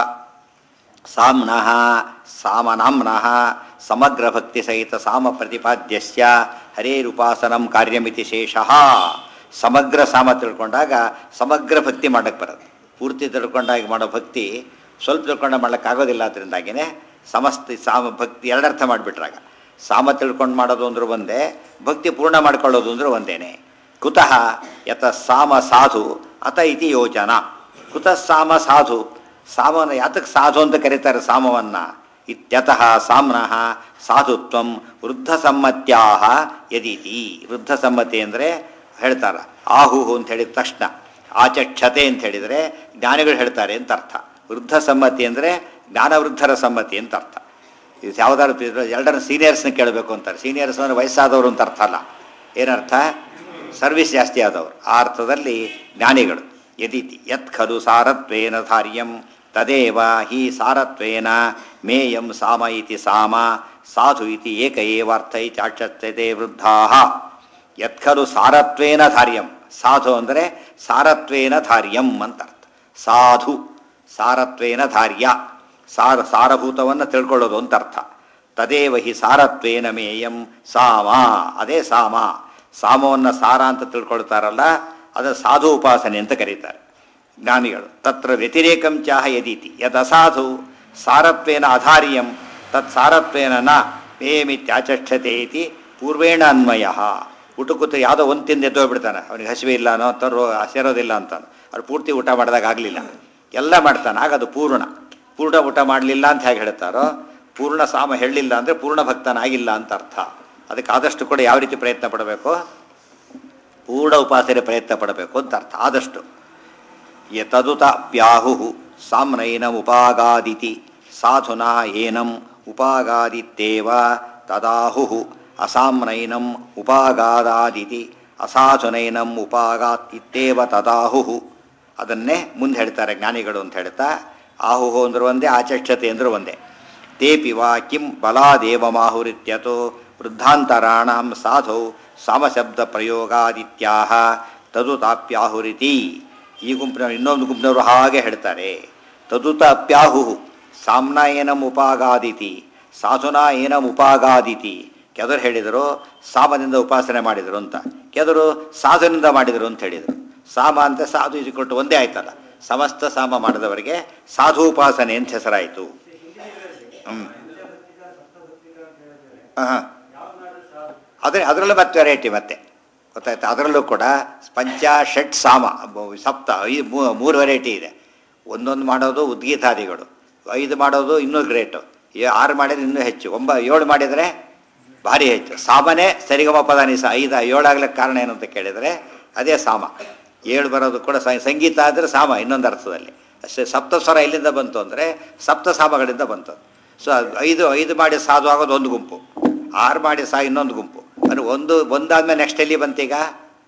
ಸಾಮ್ನಃ ಸಾಮನಾಮ್ನಃ ಸಮಗ್ರ ಭಕ್ತಿ ಸಹಿತ ಸಾಮ ಪ್ರತಿಪಾದ್ಯಸ್ಯ ಹರೇರುಪಾಸನಂ ಕಾರ್ಯಮಿತಿ ಶೇಷಃ ಸಮಗ್ರ ಸಾಮ ತಿಳ್ಕೊಂಡಾಗ ಸಮಗ್ರ ಭಕ್ತಿ ಮಾಡಕ್ಕೆ ಬರೋದು ಪೂರ್ತಿ ತಿಳ್ಕೊಂಡಾಗ ಮಾಡೋ ಭಕ್ತಿ ಸ್ವಲ್ಪ ತಿಳ್ಕೊಂಡ ಮಾಡೋಕ್ಕಾಗೋದಿಲ್ಲ ಅದರಿಂದಾಗಿನೇ ಸಮಸ್ತ ಸಾಮ ಭಕ್ತಿ ಎರಡರ್ಥ ಮಾಡಿಬಿಟ್ರಾಗ ಸಾಮ ತಿಳ್ಕೊಂಡು ಮಾಡೋದು ಅಂದ್ರೆ ಒಂದೇ ಭಕ್ತಿ ಪೂರ್ಣ ಮಾಡ್ಕೊಳ್ಳೋದು ಅಂದ್ರೆ ಒಂದೇನೆ ಕುತಃ ಯತ ಸಾಮ ಸಾಧು ಅತ ಇತಿ ಯೋಚನ ಕುತಃ ಸಾಮ ಸಾಧು ಸಾಮನ ಯಾತಕ್ಕೆ ಸಾಧು ಅಂತ ಕರೀತಾರೆ ಸಾಮವನ್ನ ಇತ್ಯತಃ ಸಾಮ್ನಃ ಸಾಧುತ್ವಂ ವೃದ್ಧ ಸಮ್ಮತ್ಯಾ ಯದೀತಿ ವೃದ್ಧ ಸಮ್ಮತಿ ಅಂದರೆ ಹೇಳ್ತಾರ ಆಹುಹು ಅಂತ ಹೇಳಿದ ತಕ್ಷಣ ಆಚಕ್ಷತೆ ಅಂತ ಹೇಳಿದರೆ ಜ್ಞಾನಿಗಳು ಹೇಳ್ತಾರೆ ಅಂತ ಅರ್ಥ ವೃದ್ಧ ಸಮ್ಮತಿ ಅಂದರೆ ಜ್ಞಾನವೃದ್ಧರ ಸಮ್ಮತಿ ಅಂತ ಅರ್ಥ ಇದು ಯಾವ್ದಾದ್ರು ಎಲ್ಲರ ಸೀನಿಯರ್ಸ್ನ ಕೇಳಬೇಕು ಅಂತಾರೆ ಸೀನಿಯರ್ಸ್ ಅಂದರೆ ವಯಸ್ಸಾದವರು ಅಂತ ಅರ್ಥ ಅಲ್ಲ ಏನರ್ಥ ಸರ್ವಿಸ್ ಜಾಸ್ತಿ ಆದವರು ಆ ಅರ್ಥದಲ್ಲಿ ಜ್ಞಾನಿಗಳು ಯದಿತಿ ಯತ್ ಖಲು ಸಾರತ್ವೇನ ಧಾರ್ಯಂ ತದೇವ ಹಿ ಸಾರತ್ವೇನ ಮೇಯಂ ಸಾಮ ಇತಿ ಸಾಮ ಸಾಧು ಇತಿ ಏಕ ಏವಾರ್ಥ ಇತ್ಯಾಕ್ಷತೆ ವೃದ್ಧಾ ಯತ್ ಖಲು ಸಾರತ್ವೇನ ಧಾರ್ಯಂ ಸಾಧು ಅಂದರೆ ಸಾರತ್ವೇನ ಧಾರ್ಯಂ ಅಂತ ಅರ್ಥ ಸಾಧು ಸಾರತ್ವೇನ ಧಾರ್ಯ ಸಾರ ಸಾರಭೂತವನ್ನು ತಿಳ್ಕೊಳ್ಳೋದು ಅಂತ ಅರ್ಥ ತದೇವ ಹಿ ಸಾರತ್ವೇನ ಮೇಯಂ ಸಾಮ ಅದೇ ಸಾಮ ಸಾಮವನ್ನು ಸಾರ ಅಂತ ತಿಳ್ಕೊಳ್ತಾರಲ್ಲ ಅದು ಸಾಧು ಉಪಾಸನೆ ಅಂತ ಕರೀತಾರೆ ಜ್ಞಾನಿಗಳು ತತ್ರ ವ್ಯತಿರೇಕಂ ಚಾಹ ಯದೀತಿ ಯದಸಾಧು ಸಾರತ್ವೇನ ಅಧಾರ್ಯಂ ತತ್ ಸಾರತ್ವೇನ ನ ಮೇಯಮಿತ್ಯಾಚಕ್ಷತೆ ಇತಿ ಪೂರ್ವೇಣ ಅನ್ವಯ ಊಟ ಕೂತ ಯಾವುದೋ ಒಂದು ತಿಂದು ಎದ್ದೋಗ್ಬಿಡ್ತಾನೆ ಅವನಿಗೆ ಹಸಿವೆ ಇಲ್ಲ ಅನ್ನೋ ತರೋ ಸೇರೋದಿಲ್ಲ ಅಂತಾನೆ ಅವ್ರು ಪೂರ್ತಿ ಊಟ ಮಾಡಿದಾಗ ಆಗಲಿಲ್ಲ ಎಲ್ಲ ಮಾಡ್ತಾನೆ ಆಗ ಅದು ಪೂರ್ಣ ಪೂರ್ಣ ಊಟ ಮಾಡಲಿಲ್ಲ ಅಂತ ಹೇಗೆ ಹೇಳ್ತಾರೋ ಪೂರ್ಣ ಸಾಮ ಹೇಳಲಿಲ್ಲ ಅಂದರೆ ಪೂರ್ಣ ಭಕ್ತನಾಗಿಲ್ಲ ಅಂತ ಅರ್ಥ ಅದಕ್ಕೆ ಆದಷ್ಟು ಕೂಡ ಯಾವ ರೀತಿ ಪ್ರಯತ್ನ ಪಡಬೇಕು ಪೂರ್ಣ ಉಪಾಸನೆ ಪ್ರಯತ್ನ ಪಡಬೇಕು ಅಂತ ಅರ್ಥ ಆದಷ್ಟು ಯತದುತಪ್ಯಾಹು ಸಾಮ್ನೈನಮುಪಾಗಾದಿತಿ ಸಾಧುನಾ ಏನಂ ಉಪಾಗಾದಿತ್ತೇವ ತದಾಹು ಅಸಾಮ್ನೈನಂ ಉಪಾಗಾದಾದಿತಿ ಅಸಾಧುನೈನಂ ಉಪಾಗಾತ್ ಇತ್ತೇವ ತದಾಹು ಅದನ್ನೇ ಮುಂದೆ ಹೇಳ್ತಾರೆ ಜ್ಞಾನಿಗಳು ಅಂತ ಹೇಳ್ತಾ ಆಹುಹು ಅಂದ್ರೆ ಒಂದೇ ಆಚಕ್ಷತೆ ಅಂದ್ರೆ ಒಂದೇ ತೇಪಿ ವಾ ಕಿಂ ಬಲಾದೇವಮಾಹುರಿತ್ಯತೋ ವೃದ್ಧಾಂತರಾಣಂ ಸಾಧೌ ಸಾಮಶಬ್ದ ಪ್ರಯೋಗಾದಿತ್ಯಾಹ ತದುತ ಅಪ್ಯಾಹುರಿತಿ ಈ ಗುಂಪಿನವರು ಇನ್ನೊಂದು ಗುಂಪಿನವರು ಹಾಗೆ ಹೇಳ್ತಾರೆ ತದುತ ಅಪ್ಯಾಹು ಸಾಮ್ನ ಏನಂ ಉಪಾಗಾದಿತಿ ಸಾಧುನಾ ಏನಂ ಉಪಾಗಾದಿತಿ ಕೆದರು ಹೇಳಿದರು ಸಾಮದಿಂದ ಉಪಾಸನೆ ಮಾಡಿದರು ಅಂತ ಕೆದರು ಸಾಧುನಿಂದ ಮಾಡಿದರು ಅಂತ ಹೇಳಿದರು ಸಾಮ ಅಂತ ಸಾಧು ಇದ್ಕೊಟ್ಟು ಒಂದೇ ಆಯ್ತಲ್ಲ ಸಮಸ್ತ ಸಾಮ ಮಾಡಿದವರಿಗೆ ಸಾಧು ಉಪಾಸನೆ ಅಂತ ಹೆಸರಾಯಿತು ಹ್ಮ್ ಹಾಂ ಅದ್ರ ಅದರಲ್ಲೂ ಮತ್ತೆ ವೆರೈಟಿ ಮತ್ತೆ ಗೊತ್ತಾಯ್ತಾ ಅದರಲ್ಲೂ ಕೂಡ ಪಂಚ ಷಟ್ ಸಾಮ ಬ- ಸಪ್ತ ಐದು ಮೂ- ಮೂರು ವೆರೈಟಿ ಇದೆ ಒಂದೊಂದು ಮಾಡೋದು ಉದ್ಗೀತಾದಿಗಳು ಐದು ಮಾಡೋದು ಇನ್ನೂ ಗ್ರೇಟು ಆರು ಮಾಡಿದ್ರೆ ಇನ್ನೂ ಹೆಚ್ಚು ಒಂಬ ಏಳು ಮಾಡಿದರೆ ಭಾರಿ ಹೆಚ್ಚು ಸಾಮನೇ ಸರಿಗಮ ಪದ ನಿಸ ಐದು ಏಳಾಗ್ಲಿಕ್ಕೆ ಕಾರಣ ಏನು ಅಂತ ಕೇಳಿದರೆ ಅದೇ ಸಾಮ ಏಳು ಬರೋದು ಕೂಡ ಸ- ಸಂಗೀತ ಆದರೆ ಸಾಮ ಇನ್ನೊಂದು ಅರ್ಥದಲ್ಲಿ ಅಷ್ಟೇ ಸಪ್ತಸ್ವರ ಎಲ್ಲಿಂದ ಬಂತು ಅಂದರೆ ಸಪ್ತ ಸಾಮಗಳಿಂದ ಬಂತು ಸೊ ಐದು ಐದು ಮಾಡಿ ಸಾಧು ಆಗೋದು ಒಂದು ಗುಂಪು ಆರು ಮಾಡಿ ಸಾ ಇನ್ನೊಂದು ಗುಂಪು ಅಂದರೆ ಒಂದು ಒಂದಾದ್ಮೇಲೆ ನೆಕ್ಸ್ಟ್ ಎಲ್ಲಿ ಬಂತೀಗ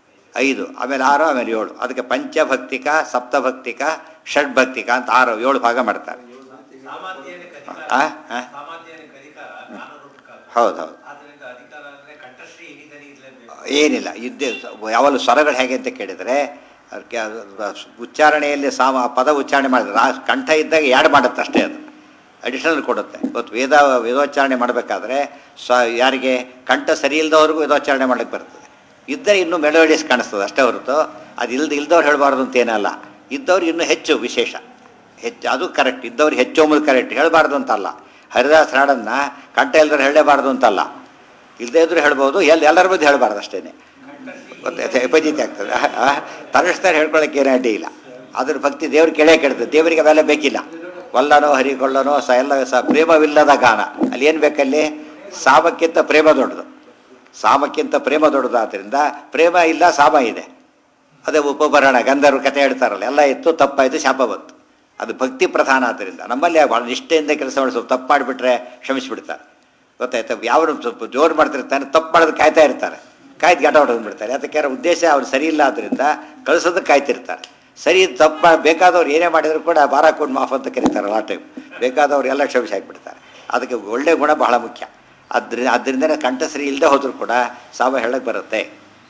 ಐದು ಆಮೇಲೆ ಆರು ಆಮೇಲೆ ಏಳು ಅದಕ್ಕೆ ಪಂಚಭಕ್ತಿಕ ಸಪ್ತಭಕ್ತಿಕ ಷಡ್ಭಕ್ತಿಕ ಅಂತ ಆರು ಏಳು ಭಾಗ ಮಾಡ್ತಾರೆ
ಸಾಮಾನ್ಯನಿಗೆ
ಆ?
ಅಧಿಕಾರ
ಆ?
ಸಾಮಾನ್ಯನಿಗೆ ಅಧಿಕಾರ ಜ್ಞಾನರೂಪಕ
ಹೌದು ಹೌದು
ಆದ್ರಿಂದ ಅಧಿಕಾರ ಅಂದ್ರೆ ಕಂಠಶ್ರೀ ಹಿರಿದನಿ ಇರಲೇಬೇಕು
ಏನಿಲ್ಲ ಇದ್ದೇ ಯಾವಲ್ಲೂ ಸ್ವರಗಳು ಹೇಗೆ ಅಂತ ಕೇಳಿದರೆ ಅದಕ್ಕೆ ಅದು ಉಚ್ಚಾರಣೆಯಲ್ಲಿ ಸಾಮ ಪದ ಉಚ್ಚಾರಣೆ ಮಾಡಿದ್ರೆ ಆ ಕಂಠ ಇದ್ದಾಗ ಯಾಡ್ ಮಾಡುತ್ತೆ ಅಷ್ಟೇ ಅದು ಅಡಿಷನಲ್ ಕೊಡುತ್ತೆ ಇವತ್ತು ವೇದ ವೇದೋಚ್ಚಾರಣೆ ಮಾಡಬೇಕಾದ್ರೆ ಸ್ವ ಯಾರಿಗೆ ಕಂಠ ಸರಿ ಇಲ್ದವ್ರಿಗೂ ವೇದೋಚ್ಚಾರಣೆ ಮಾಡಲಿಕ್ಕೆ ಬರ್ತದೆ ಇದ್ದರೆ ಇನ್ನೂ ಮೆಲೋಡಿಯಸ್ ಕಾಣಿಸ್ತದೆ ಅಷ್ಟೇ ಹೊರತು ಅದು ಇಲ್ದ ಇಲ್ದವ್ರು ಹೇಳಬಾರ್ದು ಅಂತ ಏನಲ್ಲ ಇದ್ದವ್ರಿಗೆ ಇನ್ನೂ ಹೆಚ್ಚು ವಿಶೇಷ ಹೆಚ್ಚು ಅದು ಕರೆಕ್ಟ್ ಇದ್ದವ್ರಿಗೆ ಹೆಚ್ಚು ಅಂಬುದು ಕರೆಕ್ಟ್ ಹೇಳಬಾರ್ದು ಅಂತಲ್ಲ ಹರಿದಾಸ್ ಹಾಡನ್ನು ಕಂಠ ಇಲ್ದವ್ರು ಹೇಳಲೇಬಾರ್ದು ಅಂತಲ್ಲ ಇಲ್ಲದೇ ಇದ್ರೂ ಹೇಳ್ಬೋದು ಎಲ್ಲಿ ಎಲ್ಲರ ಬಗ್ಗೆ ಹೇಳಬಾರ್ದು ಅಷ್ಟೇ ಗೊತ್ತಾಯ್ತು ವಿಪಜೀತಿ ಆಗ್ತದೆ ತರಸ್ತಾರೆ ಹೇಳ್ಕೊಳ್ಳೋಕೆ ಏನು ಅಡ್ಡಿ ಇಲ್ಲ ಅದ್ರ ಭಕ್ತಿ ದೇವ್ರು ಕೇಳೇ ಕೇಳ್ತದೆ ದೇವರಿಗೆ ಅವೆಲ್ಲ ಬೇಕಿಲ್ಲ ವಲ್ಲನೋ ಹರಿಕೊಳ್ಳನೋ ಸ ಎಲ್ಲ ಸ ಪ್ರೇಮವಿಲ್ಲದ ಗಾನ ಅಲ್ಲಿ ಏನು ಬೇಕಲ್ಲಿ ಸಾಮಕ್ಕಿಂತ ಪ್ರೇಮ ದೊಡ್ಡದು ಸಾಮಕ್ಕಿಂತ ಪ್ರೇಮ ದೊಡ್ಡದಾದ್ರಿಂದ ಪ್ರೇಮ ಇಲ್ಲ ಸಾಮ ಇದೆ ಅದೇ ಉಪಭರಣ ಗಂಧರ್ವ ಕಥೆ ಹೇಳ್ತಾರಲ್ಲ ಎಲ್ಲ ಇತ್ತು ತಪ್ಪಾಯಿತು ಶಾಪ ಬಂತು ಅದು ಭಕ್ತಿ ಪ್ರಧಾನ ಆದ್ದರಿಂದ ನಮ್ಮಲ್ಲಿ ಭಾಳ ನಿಷ್ಠೆಯಿಂದ ಕೆಲಸ ಮಾಡಿಸೋದು ತಪ್ಪು ಮಾಡಿಬಿಟ್ರೆ ಕ್ಷಮಿಸಿಬಿಡ್ತಾರೆ ಗೊತ್ತಾಯ್ತಾ ಯಾರು ಸ್ವಲ್ಪ ಜೋರು ಮಾಡ್ತಿರ್ತಾನೆ ತಪ್ಪು ಮಾಡೋದು ಕಾಯ್ತಾ ಇರ್ತಾರೆ ಕಾಯ್ದು ಗಟ ಹೊಡೆದು ಬಿಡ್ತಾರೆ ಅದಕ್ಕೆ ಉದ್ದೇಶ ಅವ್ರು ಸರಿ ಇಲ್ಲ ಆದ್ದರಿಂದ ಕಳಿಸೋದಕ್ಕೆ ಕಾಯ್ತಿರ್ತಾರೆ ಸರಿ ತಪ್ಪು ಮಾ- ಬೇಕಾದವ್ರು ಏನೇ ಮಾಡಿದ್ರು ಕೂಡ ಬಾರಾಕೊಂಡು ಮಾಫ್ ಅಂತ ಕರೀತಾರೆ ಆ ಟೈಮ್ ಬೇಕಾದವ್ರು ಎಲ್ಲ ಕ್ಷಮಿಸಿ ಹಾಕ್ಬಿಡ್ತಾರೆ ಅದಕ್ಕೆ ಒಳ್ಳೆ ಗುಣ ಬಹಳ ಮುಖ್ಯ ಅದ್ರಿಂದ ಅದರಿಂದನೇ ಕಂಠ ಸರಿ ಇಲ್ಲದೆ ಹೋದರೂ ಕೂಡ ಸಾಮ ಹೇಳಕ್ಕೆ ಬರುತ್ತೆ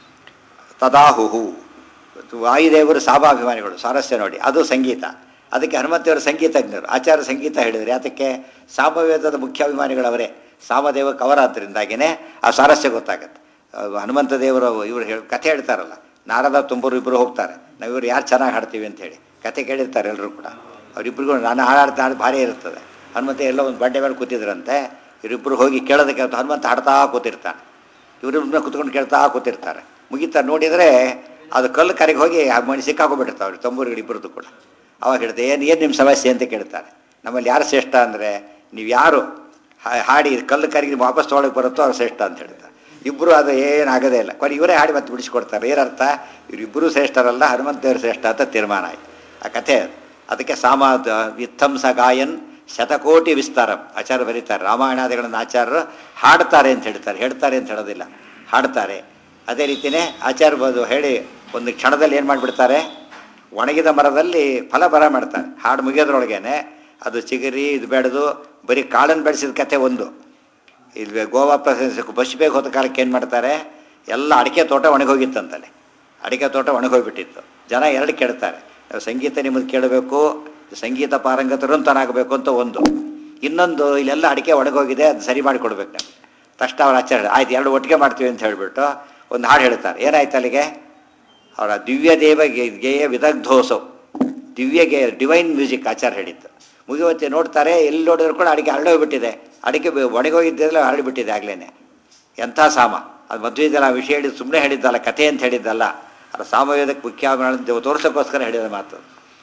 ತದಾಹುಹು ವಾಯುದೇವರು ಸಾಮಾಭಿಮಾನಿಗಳು ಸ್ವಾರಸ್ಯ ನೋಡಿ ಅದು ಸಂಗೀತ ಅದಕ್ಕೆ ಹನುಮಂತೇವರು ಸಂಗೀತಜ್ಞರು ಆಚಾರ್ಯ ಸಂಗೀತ ಹೇಳಿದರೆ ಅದಕ್ಕೆ ಸಾಮವೇದದ ಮುಖ್ಯ ಅಭಿಮಾನಿಗಳವರೇ ಸಾಮದೇವಕ್ಕೆ ಅವರಾದ್ದರಿಂದಾಗಿಯೇ ಆ ಸ್ವಾರಸ್ಯ ಗೊತ್ತಾಗತ್ತೆ ಅಹ್ ಹನುಮಂತ ದೇವರು ಇವರು ಹೇಳಿ ಕಥೆ ಹೇಳ್ತಾರಲ್ಲ ನಾರದ ತುಂಬರು ಇಬ್ಬರು ಹೋಗ್ತಾರೆ ನಾವು ಇವ್ರು ಯಾರು ಚೆನ್ನಾಗಿ ಹಾಡ್ತೀವಿ ಅಂತ ಹೇಳಿ ಕತೆ ಕೇಳಿರ್ತಾರೆ ಎಲ್ಲರೂ ಕೂಡ ಅವರಿಬ್ಬರಿಗೂ ನಾನು ಹಾಡಾಡ್ತಾ ಹಾಡು ಭಾರಿ ಇರ್ತದೆ ಹನುಮಂತ ಎಲ್ಲೋ ಒಂದು ಬಂಡೆ ಮೇಲೆ ಕೂತಿದ್ರಂತೆ ಇವರಿಬ್ಬರು ಹೋಗಿ ಕೇಳೋದಕ್ಕೆ ಅಂತ ಹನುಮಂತ ಹಾಡ್ತಾ ಕೂತಿರ್ತಾನೆ ಇವರಿಬ್ಬರನ್ನ ಕುತ್ಕೊಂಡು ಕೇಳ್ತಾ ಕೂತಿರ್ತಾರೆ ಮುಗಿತಾ ನೋಡಿದರೆ ಅದು ಕಲ್ಲು ಕರೆಗೆ ಹೋಗಿ ಆ ಮಣಿ ಸಿಕ್ಕಾಕೊಂಡ್ಬಿಟ್ಟಿರ್ತಾವೆ ಅವ್ರು ತಂಬೂರುಗಳು ಇಬ್ಬರದ್ದು ಕೂಡ ಅವಾಗ ಹೇಳ್ದೆ ಏನು ಏನು ನಿಮ್ಮ ಸಮಸ್ಯೆ ಅಂತ ಕೇಳ್ತಾರೆ ನಮ್ಮಲ್ಲಿ ಯಾರು ಶ್ರೇಷ್ಠ ಅಂದರೆ ನೀವು ಯಾರು ಹಾ- ಹಾಡಿ ಕಲ್ಲು ಕರಿಗೆ ನೀವು ವಾಪಸ್ ತೊಗೊಳಕ್ಕೆ ಬರುತ್ತೋ ಅವ್ರು ಶ್ರೇಷ್ಠ ಅಂತ ಹೇಳ್ತಾರೆ ಇಬ್ಬರು ಅದು ಏನಾಗೋದೇ ಇಲ್ಲ ಕೊನೆ ಇವರೇ ಹಾಡಿ ಮತ್ತೆ ಬಿಡಿಸ್ಕೊಡ್ತಾರೆ ಏನರ್ಥ ಇವರಿಬ್ಬರು ಶ್ರೇಷ್ಠರಲ್ಲ ಹನುಮಂತೇವರು ಶ್ರೇಷ್ಠ ಅಂತ ತೀರ್ಮಾನ ಆಯ್ತು ಆ ಕಥೆ ಅದು ಅದಕ್ಕೆ ಸಾಮ ವಿತ್ತಂಸ ಗಾಯನ್ ಶತಕೋಟಿ ವಿಸ್ತಾರಂ ಆಚಾರ್ಯ ಬರೀತಾರೆ ರಾಮಾಯಣಾದಿಗಳನ್ನು ಆಚಾರ್ಯರು ಹಾಡ್ತಾರೆ ಅಂತ ಹೇಳ್ತಾರೆ ಹೇಳ್ತಾರೆ ಅಂತ ಹೇಳೋದಿಲ್ಲ ಹಾಡ್ತಾರೆ ಅದೇ ರೀತಿಯೇ ಆಚಾರ್ಯ ಬಂದು ಹೇಳಿ ಒಂದು ಕ್ಷಣದಲ್ಲಿ ಏನು ಮಾಡಿಬಿಡ್ತಾರೆ ಒಣಗಿದ ಮರದಲ್ಲಿ ಫಲ ಬರ ಮಾಡ್ತಾರೆ ಹಾಡು ಮುಗಿಯೋದ್ರೊಳಗೇನೆ ಅದು ಚಿಗುರಿ ಇದು ಬೆಳೆದು ಬರೀ ಕಾಳನ್ನು ಬೆಳೆಸಿದ ಕಥೆ ಒಂದು ಇಲ್ಲಿ ಗೋವಾ ಪ್ರದೇಶಕ್ಕೆ ಬಸ್ ಬೇಗ ಹೋದ ಕಾಲಕ್ಕೆ ಏನು ಮಾಡ್ತಾರೆ ಎಲ್ಲ ಅಡಿಕೆ ತೋಟ ಒಣಗೋಗಿತ್ತಂತಲ್ಲಿ ಅಡಿಕೆ ತೋಟ ಒಣಗೋಗ್ಬಿಟ್ಟಿತ್ತು ಜನ ಎರಡು ಕೇಳ್ತಾರೆ ನಾವು ಸಂಗೀತ ನಿಮ್ಮದು ಕೇಳಬೇಕು ಸಂಗೀತ ಪಾರಂಗತರು ಅಂತನಾಗಬೇಕು ಅಂತ ಒಂದು ಇನ್ನೊಂದು ಇಲ್ಲೆಲ್ಲ ಅಡಿಕೆ ಒಣಗೋಗಿದೆ ಅದು ಸರಿ ಮಾಡಿ ಕೊಡ್ಬೇಕು ನಮಗೆ ತಕ್ಷಣ ಅವ್ರ ಆಚಾರ್ಯ ಆಯ್ತು ಎರಡು ಒಟ್ಟಿಗೆ ಮಾಡ್ತೀವಿ ಅಂತ ಹೇಳಿಬಿಟ್ಟು ಒಂದು ಹಾಡು ಹೇಳ್ತಾರೆ ಏನಾಯ್ತು ಅಲ್ಲಿಗೆ ಅವರ ದಿವ್ಯ ದೇವ ಗೆ- ಗೇಯ ವಿದಗ್ಧೋಸವ್ ದಿವ್ಯ ಗೆ ಡಿವೈನ್ ಮ್ಯೂಸಿಕ್ ಆಚಾರ ಹೇಳಿದ್ದು ಮುಗಿವತ್ತೆ ನೋಡ್ತಾರೆ ಎಲ್ಲಿ ನೋಡಿದ್ರು ಕೂಡ ಅಡಿಕೆ ಹರಡೋಗ್ಬಿಟ್ಟಿದೆ ಅಡಿಕೆ ಬೆ- ಒಣಗೋಗಿದ್ದೆಲ್ಲ ಹರಡಿಬಿಟ್ಟಿದೆ ಆಗ್ಲೇ ಎಂಥ ಸಾಮ ಅದು ಮದುವೆದಲ್ಲ ವಿಷಯ ಹೇಳಿದ್ದು ಸುಮ್ಮನೆ ಹೇಳಿದ್ದಲ್ಲ ಕಥೆ ಅಂತ ಹೇಳಿದ್ದಲ್ಲ ಅದು ಸಾಮವೇದಕ್ಕೆ ಮುಖ್ಯ ತೋರ್ಸೋಕ್ಕೋಸ್ಕರ ಹೇಳಿದ ಮಾತು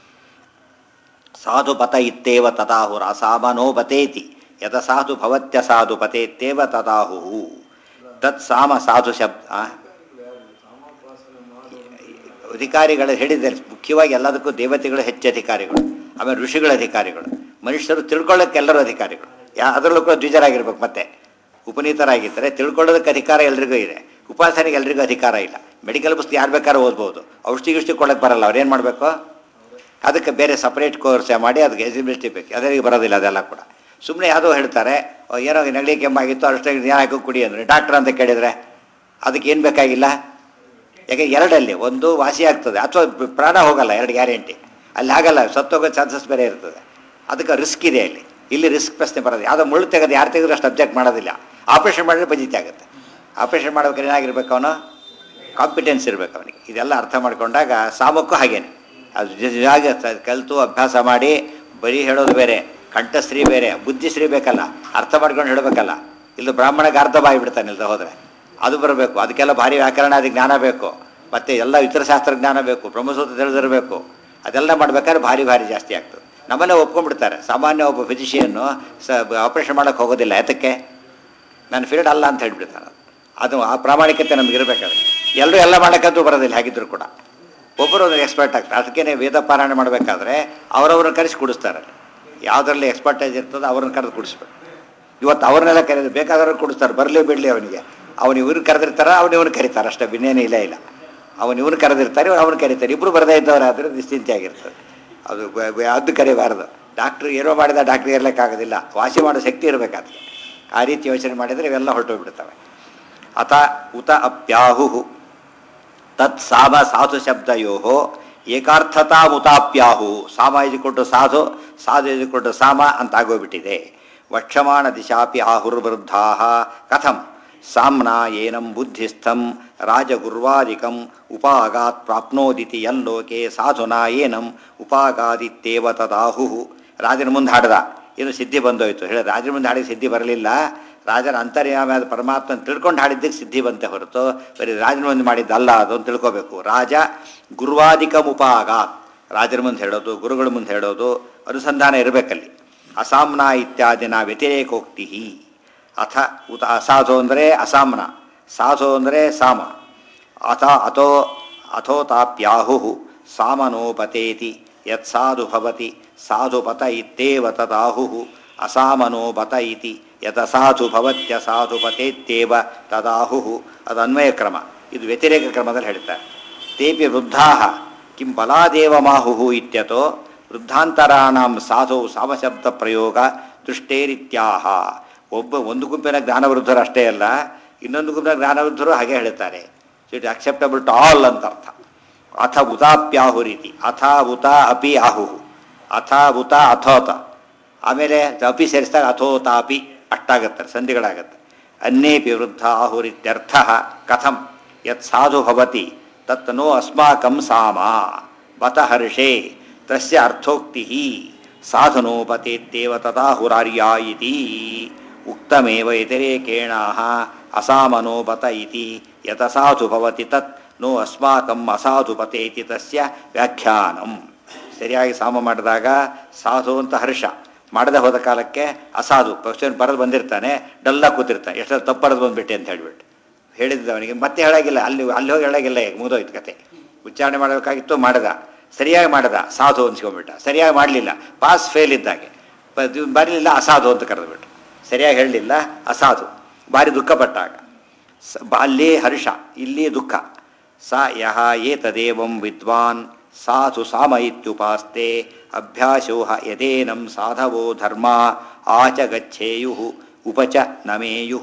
ಸಾಧು ಪತ ಇತ್ತೇವ ತದಾಹುರ ಸಾಮನೋ ಬತೇತಿ ಯದ ಸಾಧು ಭವತ್ಯ ಸಾಧು ಪತೇತ್ತೇವ ತದಾಹು ತತ್ ಸಾಮ ಸಾಧು ಶಬ್ದ ಆ? ಅಧಿಕಾರಿಗಳು ಹೇಳಿದ್ದಾರೆ ಮುಖ್ಯವಾಗಿ ಎಲ್ಲದಕ್ಕೂ ದೇವತೆಗಳು ಹೆಚ್ಚು ಅಧಿಕಾರಿಗಳು ಆಮೇಲೆ ಋಷಿಗಳ ಅಧಿಕಾರಿಗಳು ಮನುಷ್ಯರು ತಿಳ್ಕೊಳ್ಳೋಕೆ ಎಲ್ಲರೂ ಅಧಿಕಾರಿಗಳು ಯಾ ಅದರಲ್ಲೂ ಕೂಡ ದ್ವಿಜರಾಗಿರ್ಬೇಕು ಮತ್ತೆ ಉಪನೀತರಾಗಿದ್ದರೆ ತಿಳ್ಕೊಳ್ಳೋದಕ್ಕೆ ಅಧಿಕಾರ ಎಲ್ರಿಗೂ ಇದೆ ಉಪಾಸನೆಗೆ ಎಲ್ರಿಗೂ ಅಧಿಕಾರ ಇಲ್ಲ ಮೆಡಿಕಲ್ ಪುಸ್ತಕ ಯಾರು ಬೇಕಾದ್ರೂ ಓದ್ಬೋದು ಔಷಧಿ ಗಿಷ್ಟಿ ಕೊಡೋಕ್ಕೆ ಬರಲ್ಲ ಅವ್ರು ಏನು ಮಾಡಬೇಕು ಅದಕ್ಕೆ ಬೇರೆ ಸಪ್ರೇಟ್ ಕೋರ್ಸ್ ಮಾಡಿ ಅದಕ್ಕೆ ಎಲಿಜಿಬಿಲಿಟಿ ಬೇಕು ಅದರಿಗೆ ಬರೋದಿಲ್ಲ ಅದೆಲ್ಲ ಕೂಡ ಸುಮ್ಮನೆ ಯಾವುದೋ ಹೇಳ್ತಾರೆ ಓ, ಏನೋ ನೆಗಡಿ ಕೆಮ್ಮಾಗಿತ್ತು ಅಷ್ಟೇ ಏನು ಹಾಕೋ ಕುಡಿ ಅಂದರೆ ಡಾಕ್ಟ್ರ್ ಅಂತ ಕೇಳಿದರೆ ಅದಕ್ಕೆ ಏನು ಬೇಕಾಗಿಲ್ಲ ಯಾಕೆ ಎರಡಲ್ಲಿ ಒಂದು ವಾಸಿ ಆಗ್ತದೆ ಅಥವಾ ಪ್ರಾಣ ಹೋಗಲ್ಲ ಎರಡು ಗ್ಯಾರಂಟಿ ಅಲ್ಲಿ ಆಗಲ್ಲ ಸತ್ತೋಗೋ ಚಾನ್ಸಸ್ ಬೇರೆ ಇರ್ತದೆ ಅದಕ್ಕೆ ರಿಸ್ಕ್ ಇದೆ ಅಲ್ಲಿ ಇಲ್ಲಿ ರಿಸ್ಕ್ ಪ್ರಶ್ನೆ ಬರೋದು ಯಾವುದೋ ಮುಳ್ಳು ತೆಗೆದು ಯಾರು ತೆಗೆದ್ರು ಅಷ್ಟು ಅಬ್ಜೆಕ್ಟ್ ಮಾಡೋದಿಲ್ಲ ಆಪ್ರೇಷನ್ ಮಾಡಿದ್ರೆ ಬಜಿತಿ ಆಗುತ್ತೆ ಆಪ್ರೇಷನ್ ಮಾಡ್ಬೇಕಾದ್ರೆ ಏನಾಗಿರ್ಬೇಕು ಅವನು ಕಾಂಪಿಟೆನ್ಸ್ ಇರಬೇಕು ಅವನಿಗೆ ಇದೆಲ್ಲ ಅರ್ಥ ಮಾಡ್ಕೊಂಡಾಗ ಸಾಮಕ್ಕೂ ಹಾಗೇನೆ ಅದು ನಿಜವಾಗಿ ಸ- ಕಲಿತು ಅಭ್ಯಾಸ ಮಾಡಿ ಬರೀ ಹೇಳೋದು ಬೇರೆ ಕಂಠಶ್ರೀ ಬೇರೆ ಬುದ್ಧಿಶ್ರೀ ಬೇಕಲ್ಲ ಅರ್ಥ ಮಾಡ್ಕೊಂಡು ಹೇಳಬೇಕಲ್ಲ ಇಲ್ಲಿ ಬ್ರಾಹ್ಮಣಗೆ ಅರ್ಧ ಬಾಯಿ ಬಿಡ್ತಾನೆ ಇಲ್ದ ಹೋದರೆ ಅದು ಬರಬೇಕು ಅದಕ್ಕೆಲ್ಲ ಭಾರಿ ವ್ಯಾಕರಣಾದಿ ಜ್ಞಾನ ಬೇಕು ಮತ್ತು ಎಲ್ಲ ಇತರ ಶಾಸ್ತ್ರ ಜ್ಞಾನ ಬೇಕು ಬ್ರಹ್ಮಸೂತ್ರ ತಿಳಿದಿರಬೇಕು ಅದೆಲ್ಲ ಮಾಡ್ಬೇಕಾದ್ರೆ ಭಾರಿ ಭಾರಿ ಜಾಸ್ತಿ ಆಗ್ತದೆ ನಮ್ಮನ್ನೇ ಒಪ್ಕೊಂಡ್ಬಿಡ್ತಾರೆ ಸಾಮಾನ್ಯ ಒಬ್ಬ ಫಿಸಿಷಿಯನ್ನು ಸ ಆಪ್ರೇಷನ್ ಮಾಡೋಕ್ಕೆ ಹೋಗೋದಿಲ್ಲ ಯಾತಕ್ಕೆ ನನ್ನ ಫೀಲ್ಡ್ ಅಲ್ಲ ಅಂತ ಹೇಳ್ಬಿಡ್ತಾರೆ ಅದು ಆ ಪ್ರಾಮಾಣಿಕತೆ ನಮ್ಗೆ ಇರಬೇಕಾದ್ರೆ ಎಲ್ಲರೂ ಎಲ್ಲ ಮಾಡೋಕ್ಕಂತೂ ಬರೋದಿಲ್ಲ ಹಾಗಿದ್ರು ಕೂಡ ಒಬ್ಬರು ಒಂದು ಎಕ್ಸ್ಪರ್ಟ್ ಆಗ್ತಾರೆ ಅದಕ್ಕೇ ವೇದ ಪಾರಾಯಣ ಮಾಡಬೇಕಾದ್ರೆ ಅವರವ್ರನ್ನ ಕರೆಸಿ ಕುಡಿಸ್ತಾರೆ ಯಾವುದರಲ್ಲಿ ಎಕ್ಸ್ಪರ್ಟೈಸ್ ಇರ್ತದೋ ಅವ್ರನ್ನ ಕರೆದು ಕುಡಿಸ್ಬೇಕು ಇವತ್ತು ಅವ್ರನ್ನೆಲ್ಲ ಕರೆದು ಬೇಕಾದವ್ರನ್ನ ಕುಡಿಸ್ತಾರೆ ಬರಲಿ ಬಿಡಲಿ ಅವನಿಗೆ ಅವನು ಇವ್ರನ್ನ ಕರೆದಿರ್ತಾರೆ ಅವ್ನು ಇವ್ನು ಕರೀತಾರೆ ಅಷ್ಟೇ ಬಿನ್ನೇನು ಇಲ್ಲ ಇಲ್ಲ ಅವನು ಇವ್ನು ಕರೆದಿರ್ತಾರೆ ಇವ್ರು ಅವ್ನು ಕರೀತಾರೆ ಇಬ್ಬರು ಬರದೇ ಇದ್ದವರಾದರೆ ನಿಶ್ಚಿಂತೆ ಆಗಿರ್ತದೆ ಅದು ಬ- ಬ- ಅದು ಕರಿಬಾರ್ದು ಡಾಕ್ಟ್ರು ಏನೋ ಮಾಡಿದ ಡಾಕ್ಟ್ರ್ ಇರಲಿಕ್ಕಾಗೋದಿಲ್ಲ ವಾಸಿ ಮಾಡೋ ಶಕ್ತಿ ಇರಬೇಕಾದ್ರೆ ಆ ರೀತಿ ಯೋಚನೆ ಮಾಡಿದರೆ ಇವೆಲ್ಲ ಹೊರಟೋಗ್ಬಿಡ್ತವೆ ಅಥ ಉತ ಅಪ್ಯಾಹು ತತ್ ಸಾಮ ಸಾಧು ಶಬ್ದಯೋ ಏಕಾರ್ಥತಾ ಮುತಾಪ್ಯಾಹು ಸಾಮ ಇಜಿಕೊಟ್ಟು ಸಾಧು ಸಾಧು ಇಜಿಕೊಟ್ಟು ಸಾಮ ಅಂತ ಆಗೋಗ್ಬಿಟ್ಟಿದೆ ವಕ್ಷಮಾಣ ದಿಶಾಪಿ ಆಹುರ್ವೃದ್ಧಾ ಕಥಂ ಸಾಮ್ನ ಏನಂ ಬುದ್ಧಿಸ್ಥಂ ರಾಜಗುರ್ವಾದಿಕಂ ಉಪಾಗಾತ್ ಪ್ರಾಪ್ನೋದಿತಿ ಯಲ್ಲೋಕೆ ಸಾಧುನಾ ಏನಂ ಉಪಾಗಾದಿತ್ತೇವ ತದಾಹು ರಾಜನ ಮುಂದೆ ಹಾಡ್ದ ಏನು ಸಿದ್ಧಿ ಬಂದೋಯ್ತು ಹೇಳಿ ರಾಜನ ಮುಂದೆ ಹಾಡಿದ ಸಿದ್ಧಿ ಬರಲಿಲ್ಲ ರಾಜನ ಅಂತರ್ಯಾಮದ ಪರಮಾತ್ಮನ ತಿಳ್ಕೊಂಡು ಹಾಡಿದ್ದಕ್ಕೆ ಸಿದ್ಧಿ ಬಂತೆ ಹೊರತು ಬರೀ ರಾಜನ ಮುಂದೆ ಮಾಡಿದ್ದಲ್ಲ ಅದು ಅಂತ ತಿಳ್ಕೋಬೇಕು ರಾಜ ಗುರುವಾದಿಕಂ ಉಪಾಗಾತ್ ರಾಜರ ಮುಂದೆ ಹೇಳೋದು ಗುರುಗಳ ಮುಂದೆ ಹೇಳೋದು ಅನುಸಂಧಾನ ಇರಬೇಕಲ್ಲಿ ಅಸಾಮ್ನ ಇತ್ಯಾದಿನ ವ್ಯತಿರೇಕೋಕ್ತಿ ಅಥ ಉತ ಅಸಾಧು ಅಂದರೆ ಅಸಾಮ್ನ ಸಾಧು ಅಂದರೆ ಸಾಮ ಅಥ ಅಥೋ ಅಥೋತಾಪ್ಯಾಹು ಸಾಮನೋಪತೇತಿ ಯತ್ ಸಾಧು ಭವತಿ ಸಾಧುಪತ ಇತ್ತೇವ ತದಾಹು ಅಸಾಮನೋಪತ ಇತಿ ಯತ ಸಾಧು ಭವತ್ಯ ಸಾಧುಪತೇತ್ಯೇವ ತದಾಹು ಅದು ಅನ್ವಯ ಕ್ರಮ ಇದು ವ್ಯತಿರೇಕ ಕ್ರಮದಲ್ಲಿ ಹೇಳ್ತಾರೆ ತೇಪಿ ವೃದ್ಧಾ ಕಿಂ ಬಲಾದೇವ ಮಾಹು ಇತ್ಯತೋ ವೃದ್ಧಾಂತರಾಣಾಂ ಸಾಧು ಸಾಮಶಬ್ದ ಪ್ರಯೋಗ ದೃಷ್ಟೇರಿತ್ಯಾಹ ಒಬ್ಬ ಒಂದು ಗುಂಪಿನ ಜ್ಞಾನವೃದ್ಧರು ಅಷ್ಟೇ ಅಲ್ಲ ಇನ್ನೊಂದು ಗುಂಪಿನ ಜ್ಞಾನವೃದ್ಧರು ಹಾಗೆ ಹೇಳ್ತಾರೆ so it acceptable to all ಅಂತ ಅರ್ಥ ಅಥ ಉತಾಪ್ಯಾಹು ರೀತಿ ಅಥ ಉತ ಅಪಿ ಆಹು ಅಥ ಉತ ಅಥೋತ ಆಮೇಲೆ ಅಪಿ ಸೇರಿಸಿದಾಗ ಅಥೋತಾಪಿ ಅಷ್ಟಾಗತ್ತೆ ಸಂಧಿಗಳಾಗತ್ತೆ ಅನ್ಯೇಪಿ ವೃದ್ಧ ಆಹುರಿತ್ಯರ್ಥ ಕಥಂ ಯತ್ ಸಾಧು ಭವತಿ ತತ್ ನೋ ಅಸ್ಮಾಕಂ ಸಾಮ ಬತ ಹರ್ಷೇ ತಸ್ಯ ಅರ್ಥೋಕ್ತಿ ಸಾಧನೋಪತೇತ್ಯೇವ ತದಾಹುರಾರ್ಯ ಇತಿ ಉಕ್ತಮೇವ ವ್ಯತಿರೇಕೇಣಾಹ ಅಸಾಮನೋಪತ ಇತಿ ಯತ ಸಾಧು ಭವತಿ ತತ್ ನೋ ಅಸ್ಮಾಕಂ ಅಸಾಧುಪತೆ ಇತಿ ತಸ್ಯ ವ್ಯಾಖ್ಯಾನಂ ಸರಿಯಾಗಿ ಸಾಮ ಮಾಡಿದಾಗ ಸಾಧು ಅಂತ ಹರ್ಷ ಮಾಡದೆ ಹೋದ ಕಾಲಕ್ಕೆ ಅಸಾಧು ಕ್ವಶನ್ ಬರೆದು ಬಂದಿರ್ತಾನೆ ಡಲ್ಲ ಕೂತಿರ್ತಾನೆ ಎಷ್ಟು ತಪ್ಪು ಬರೆದು ಬಂದ್ಬಿಟ್ಟೆ ಅಂತ ಹೇಳ್ಬಿಟ್ಟು ಹೇಳಿದ್ದ ಅವನಿಗೆ ಮತ್ತೆ ಹೇಳಾಗಿಲ್ಲ ಅಲ್ಲಿ ಅಲ್ಲಿ ಹೋಗಿ ಹೇಳಾಗಿಲ್ಲ ಈಗ ಮುಗಿದೋಯ್ತು ಕತೆ ಉಚ್ಚಾರಣೆ ಮಾಡಬೇಕಾಗಿತ್ತು ಮಾಡದ ಸರಿಯಾಗಿ ಮಾಡದ ಸಾಧು ಅನ್ಸ್ಕೊಂಡ್ಬಿಟ್ಟ ಸರಿಯಾಗಿ ಮಾಡಲಿಲ್ಲ ಪಾಸ್ ಫೇಲ್ ಇದ್ದಾಗೆ ಬರಲಿಲ್ಲ ಅಸಾಧು ಅಂತ ಕರೆದುಬಿಟ್ಟು ಸರಿಯಾಗಿ ಹೇಳಲಿಲ್ಲ ಅಸಾಧು ಭಾರಿ ದುಃಖಪಟ್ಟಾಗ ಸ ಬ- ಅಲ್ಲಿ ಹರ್ಷ ಇಲ್ಲಿ ದುಃಖ ಸ ಯಹ ಏತದೇವಂ ವಿದ್ವಾನ್ ಸಾಧು ಸಾಮ ಇತ್ಯುಪಾಸ್ತೆ ಅಭ್ಯಾಸೋಹ ಯದೇನಂ ಸಾಧವೋ ಧರ್ಮ ಆಚ ಗಚ್ಚೇಯು ಉಪಚ ನಮೇಯು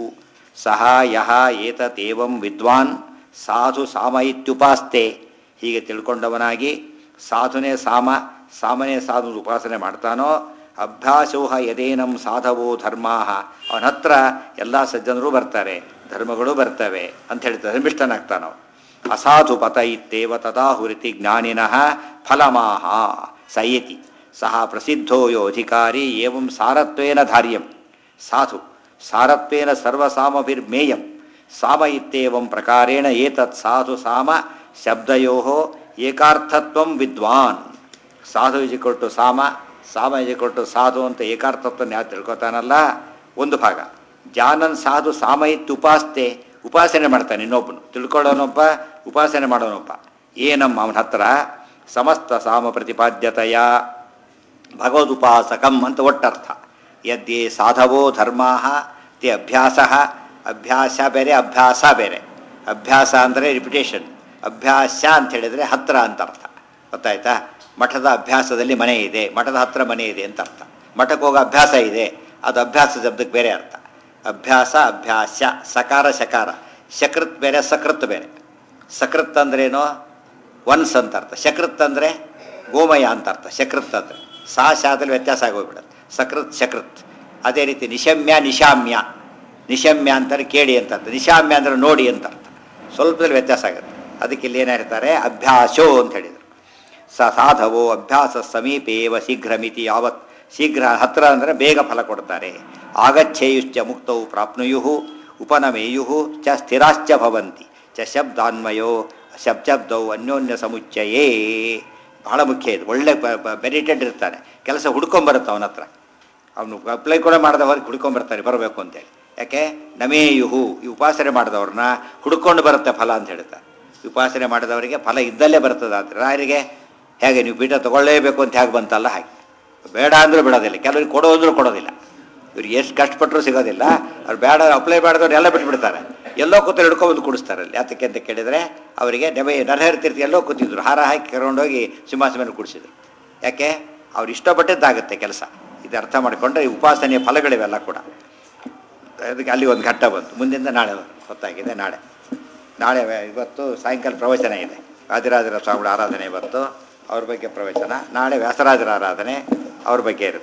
ಸಹ ಯಹ ಏತತೇವಂ ವಿದ್ವಾನ್ ಸಾಧು ಸಾಮ ಇತ್ಯುಪಾಸ್ತೆ ಹೀಗೆ ತಿಳ್ಕೊಂಡವನಾಗಿ ಸಾಧುನೇ ಸಾಮ ಸಾಮನೇ ಸಾಧು ಉಪಾಸನೆ ಮಾಡ್ತಾನೋ ಅಭ್ಯಾಸೋಹ ಯದೇನಂ ಸಾಧವೋ ಧರ್ಮಾ ಅವನ ಹತ್ರ ಎಲ್ಲ ಸಜ್ಜನರು ಬರ್ತಾರೆ ಧರ್ಮಗಳು ಬರ್ತವೆ ಅಂತ ಹೇಳ್ತಾರೆ ಧರ್ಮಿಷ್ಠನಾಗ್ತಾನವ ಅಸಾಧು ಪತ ಇತ್ತೇವ ತದಾಹುರಿತಿ ಜ್ಞಾನಿನಃ ಫಲಮಾಹ ಸಯತಿ ಸಹ ಪ್ರಸಿದ್ಧೋ ಯೋ ಅಧಿಕಾರಿ ಏವಂ ಸಾರತ್ವೇನ ಧಾರ್ಯಂ ಸಾಧು ಸಾರತ್ವೇನ ಸರ್ವಸಾಮಭಿರ್ಮೇಯಂ ಸಾಮ ಇತ್ಯೇವಂ ಪ್ರಕಾರೇಣ ಏತತ್ ಸಾಧು ಸಾಮ ಶಬ್ದಯೋ ಏಕಾರ್ಥತ್ವಂ ವಿದ್ವಾನ್ ಸಾಧು ಇಜಿಕೊಟ್ಟು ಸಾಮ ಸಾಮ ಇಜಿಕೊಟ್ಟು ಸಾಧು ಅಂತ ಏಕಾರ್ಥತ್ವನ ಯಾರು ತಿಳ್ಕೊತಾನಲ್ಲ ಒಂದು ಭಾಗ ಜಾನನ್ ಸಾಧು ಸಾಮಯಿತ್ ಉಪಾಸ್ತೆ ಉಪಾಸನೆ ಮಾಡ್ತಾನೆ ಇನ್ನೊಬ್ಬನು ತಿಳ್ಕೊಳ್ಳೋನೊಬ್ಬ ಉಪಾಸನೆ ಮಾಡೋನೊಬ್ಬ ಏನಮ್ಮ ಅವನ ಹತ್ರ ಸಮಸ್ತ ಸಾಮ ಪ್ರತಿಪಾದ್ಯತೆಯ ಭಗವದುಪಾಸಕಂ ಅಂತ ಒಟ್ಟರ್ಥ ಯದ್ಯೇ ಸಾಧವೋ ಧರ್ಮಾ ತೆ ಅಭ್ಯಾಸ ಅಭ್ಯಾಸ ಬೇರೆ ಅಭ್ಯಾಸ ಬೇರೆ ಅಭ್ಯಾಸ ಅಂದರೆ ರಿಪಿಟೇಷನ್ ಅಭ್ಯಾಸ ಅಂತ ಹೇಳಿದರೆ ಹತ್ರ ಅಂತ ಅರ್ಥ ಗೊತ್ತಾಯ್ತಾ ಮಠದ ಅಭ್ಯಾಸದಲ್ಲಿ ಮನೆ ಇದೆ ಮಠದ ಹತ್ರ ಮನೆ ಇದೆ ಅಂತ ಅರ್ಥ ಮಠಕ್ಕೆ ಹೋಗೋ ಅಭ್ಯಾಸ ಇದೆ ಅದು ಅಭ್ಯಾಸ ಶಬ್ದಕ್ಕೆ ಬೇರೆ ಅರ್ಥ ಅಭ್ಯಾಸ ಅಭ್ಯಾಸ ಸಕಾರ ಶಕಾರ ಶಕೃತ್ ಬೇರೆ ಸಕೃತ್ ಬೇರೆ ಸಕೃತ್ ಅಂದ್ರೇನು ಒನ್ಸ್ ಅಂತ ಅರ್ಥ ಶಕೃತ್ ಅಂದರೆ ಗೋಮಯ ಅಂತ ಅರ್ಥ ಶಕೃತ್ ಅಂದರೆ ಸಾ ಶಾದಲ್ಲಿ ವ್ಯತ್ಯಾಸ ಆಗೋಗ್ಬಿಡುತ್ತೆ ಸಕೃತ್ ಶಕೃತ್ ಅದೇ ರೀತಿ ನಿಶಮ್ಯ ನಿಶಾಮ್ಯ ನಿಶಮ್ಯ ಅಂತಾರೆ ಕೇಳಿ ಅಂತ ಅರ್ಥ ನಿಶಾಮ್ಯ ಅಂದರೆ ನೋಡಿ ಅಂತ ಅರ್ಥ ಸ್ವಲ್ಪದಲ್ಲಿ ವ್ಯತ್ಯಾಸ ಆಗುತ್ತೆ ಅದಕ್ಕೆ ಇಲ್ಲಿ ಏನು ಹೇಳ್ತಾರೆ ಅಭ್ಯಾಸೋ ಅಂತ ಹೇಳಿದರು ಸ ಸಾಧವೋ ಅಭ್ಯಾಸ ಸಮೀಪೇವ ಶೀಘ್ರಮಿತಿ ಯಾವತ್ ಶೀಘ್ರ ಹತ್ರ ಅಂದರೆ ಬೇಗ ಫಲ ಕೊಡ್ತಾರೆ ಆಗಚ್ಛೇಯುಶ್ಚ ಮುಕ್ತವು ಪ್ರಾಪ್ನುಯು ಉಪನಮೇಯು ಚ ಸ್ಥಿರಾಶ್ಚ ಭವಂತಿ ಚ ಶಬ್ದಾನ್ವಯೋ ಶಬ್ದವು ಅನ್ಯೋನ್ಯ ಸಮುಚ್ಚಯೇ ಬಹಳ ಮುಖ್ಯ ಇದು ಒಳ್ಳೆ ಬೆನಿಟೆಡ್ ಇರ್ತಾನೆ ಕೆಲಸ ಹುಡ್ಕೊಂಬರುತ್ತೆ ಅವನ ಹತ್ರ ಅವನು ಅಪ್ಲೈ ಕೂಡ ಮಾಡಿದವ್ರಿಗೆ ಹುಡ್ಕೊಂಬರ್ತಾರೆ ಬರಬೇಕು ಅಂತೇಳಿ ಯಾಕೆ ನಮೇಯುಹು ಈ ಉಪಾಸನೆ ಮಾಡಿದವ್ರನ್ನ ಹುಡ್ಕೊಂಡು ಬರುತ್ತೆ ಫಲ ಅಂತ ಹೇಳ್ತಾರೆ ಉಪಾಸನೆ ಮಾಡಿದವರಿಗೆ ಫಲ ಇದ್ದಲ್ಲೇ ಬರ್ತದೆ ಆದರೆ ರಾಯರಿಗೆ ಹೇಗೆ ನೀವು ಪೀಠ ತಗೊಳ್ಳೇಬೇಕು ಅಂತ ಹೇಗೆ ಬಂತಲ್ಲ ಹಾಗೆ ಬೇಡ ಅಂದರೂ ಬಿಡೋದಿಲ್ಲ ಕೆಲವರಿಗೆ ಕೊಡೋದ್ರು ಕೊಡೋದಿಲ್ಲ ಇವ್ರಿಗೆ ಎಷ್ಟು ಕಷ್ಟಪಟ್ಟರು ಸಿಗೋದಿಲ್ಲ ಅವ್ರು ಬೇಡ ಅಪ್ಲೈ ಮಾಡಿದವ್ರು ಎಲ್ಲ ಬಿಟ್ಬಿಡ್ತಾರೆ ಎಲ್ಲೋ ಕೂತು ಹಿಡ್ಕೊಬಂದು ಕುಡಿಸ್ತಾರೆ ಅಲ್ಲಿ ಯಾತಕ್ಕೆ ಅಂತ ಕೇಳಿದರೆ ಅವರಿಗೆ ನೆವೆ ನರಹರಿ ತೀರ್ಥ ಎಲ್ಲೋ ಕೂತಿದ್ರು ಹಾರ ಹಾಕಿ ಕರ್ಕೊಂಡೋಗಿ ಸಿಂಹಾಸನ ಮೇಲೆ ಕುಡಿಸಿದ್ರು ಯಾಕೆ ಅವ್ರು ಇಷ್ಟಪಟ್ಟಿದ್ದಾಗುತ್ತೆ ಕೆಲಸ ಇದು ಅರ್ಥ ಮಾಡಿಕೊಂಡ್ರೆ ಈ ಉಪಾಸನೆಯ ಫಲಗಳಿವೆಲ್ಲ ಕೂಡ ಅದಕ್ಕೆ ಅಲ್ಲಿ ಒಂದು ಘಟ್ಟ ಬಂತು ಮುಂದಿಂದ ನಾಳೆ ಗೊತ್ತಾಗಿದೆ ನಾಳೆ ನಾಳೆ ಇವತ್ತು ಸಾಯಂಕಾಲ ಪ್ರವಚನ ಇದೆ ವಾದಿರಾಜರ ಸ್ವಾಮಿಗಳ ಆರಾಧನೆ ಇವತ್ತು ಅವ್ರ ಬಗ್ಗೆ ಪ್ರವಚನ ನಾಳೆ ವ್ಯಾಸರಾಜರ ಆರಾಧನೆ ಅವ್ರ ಬಗ್ಗೆ ಇರುತ್ತೆ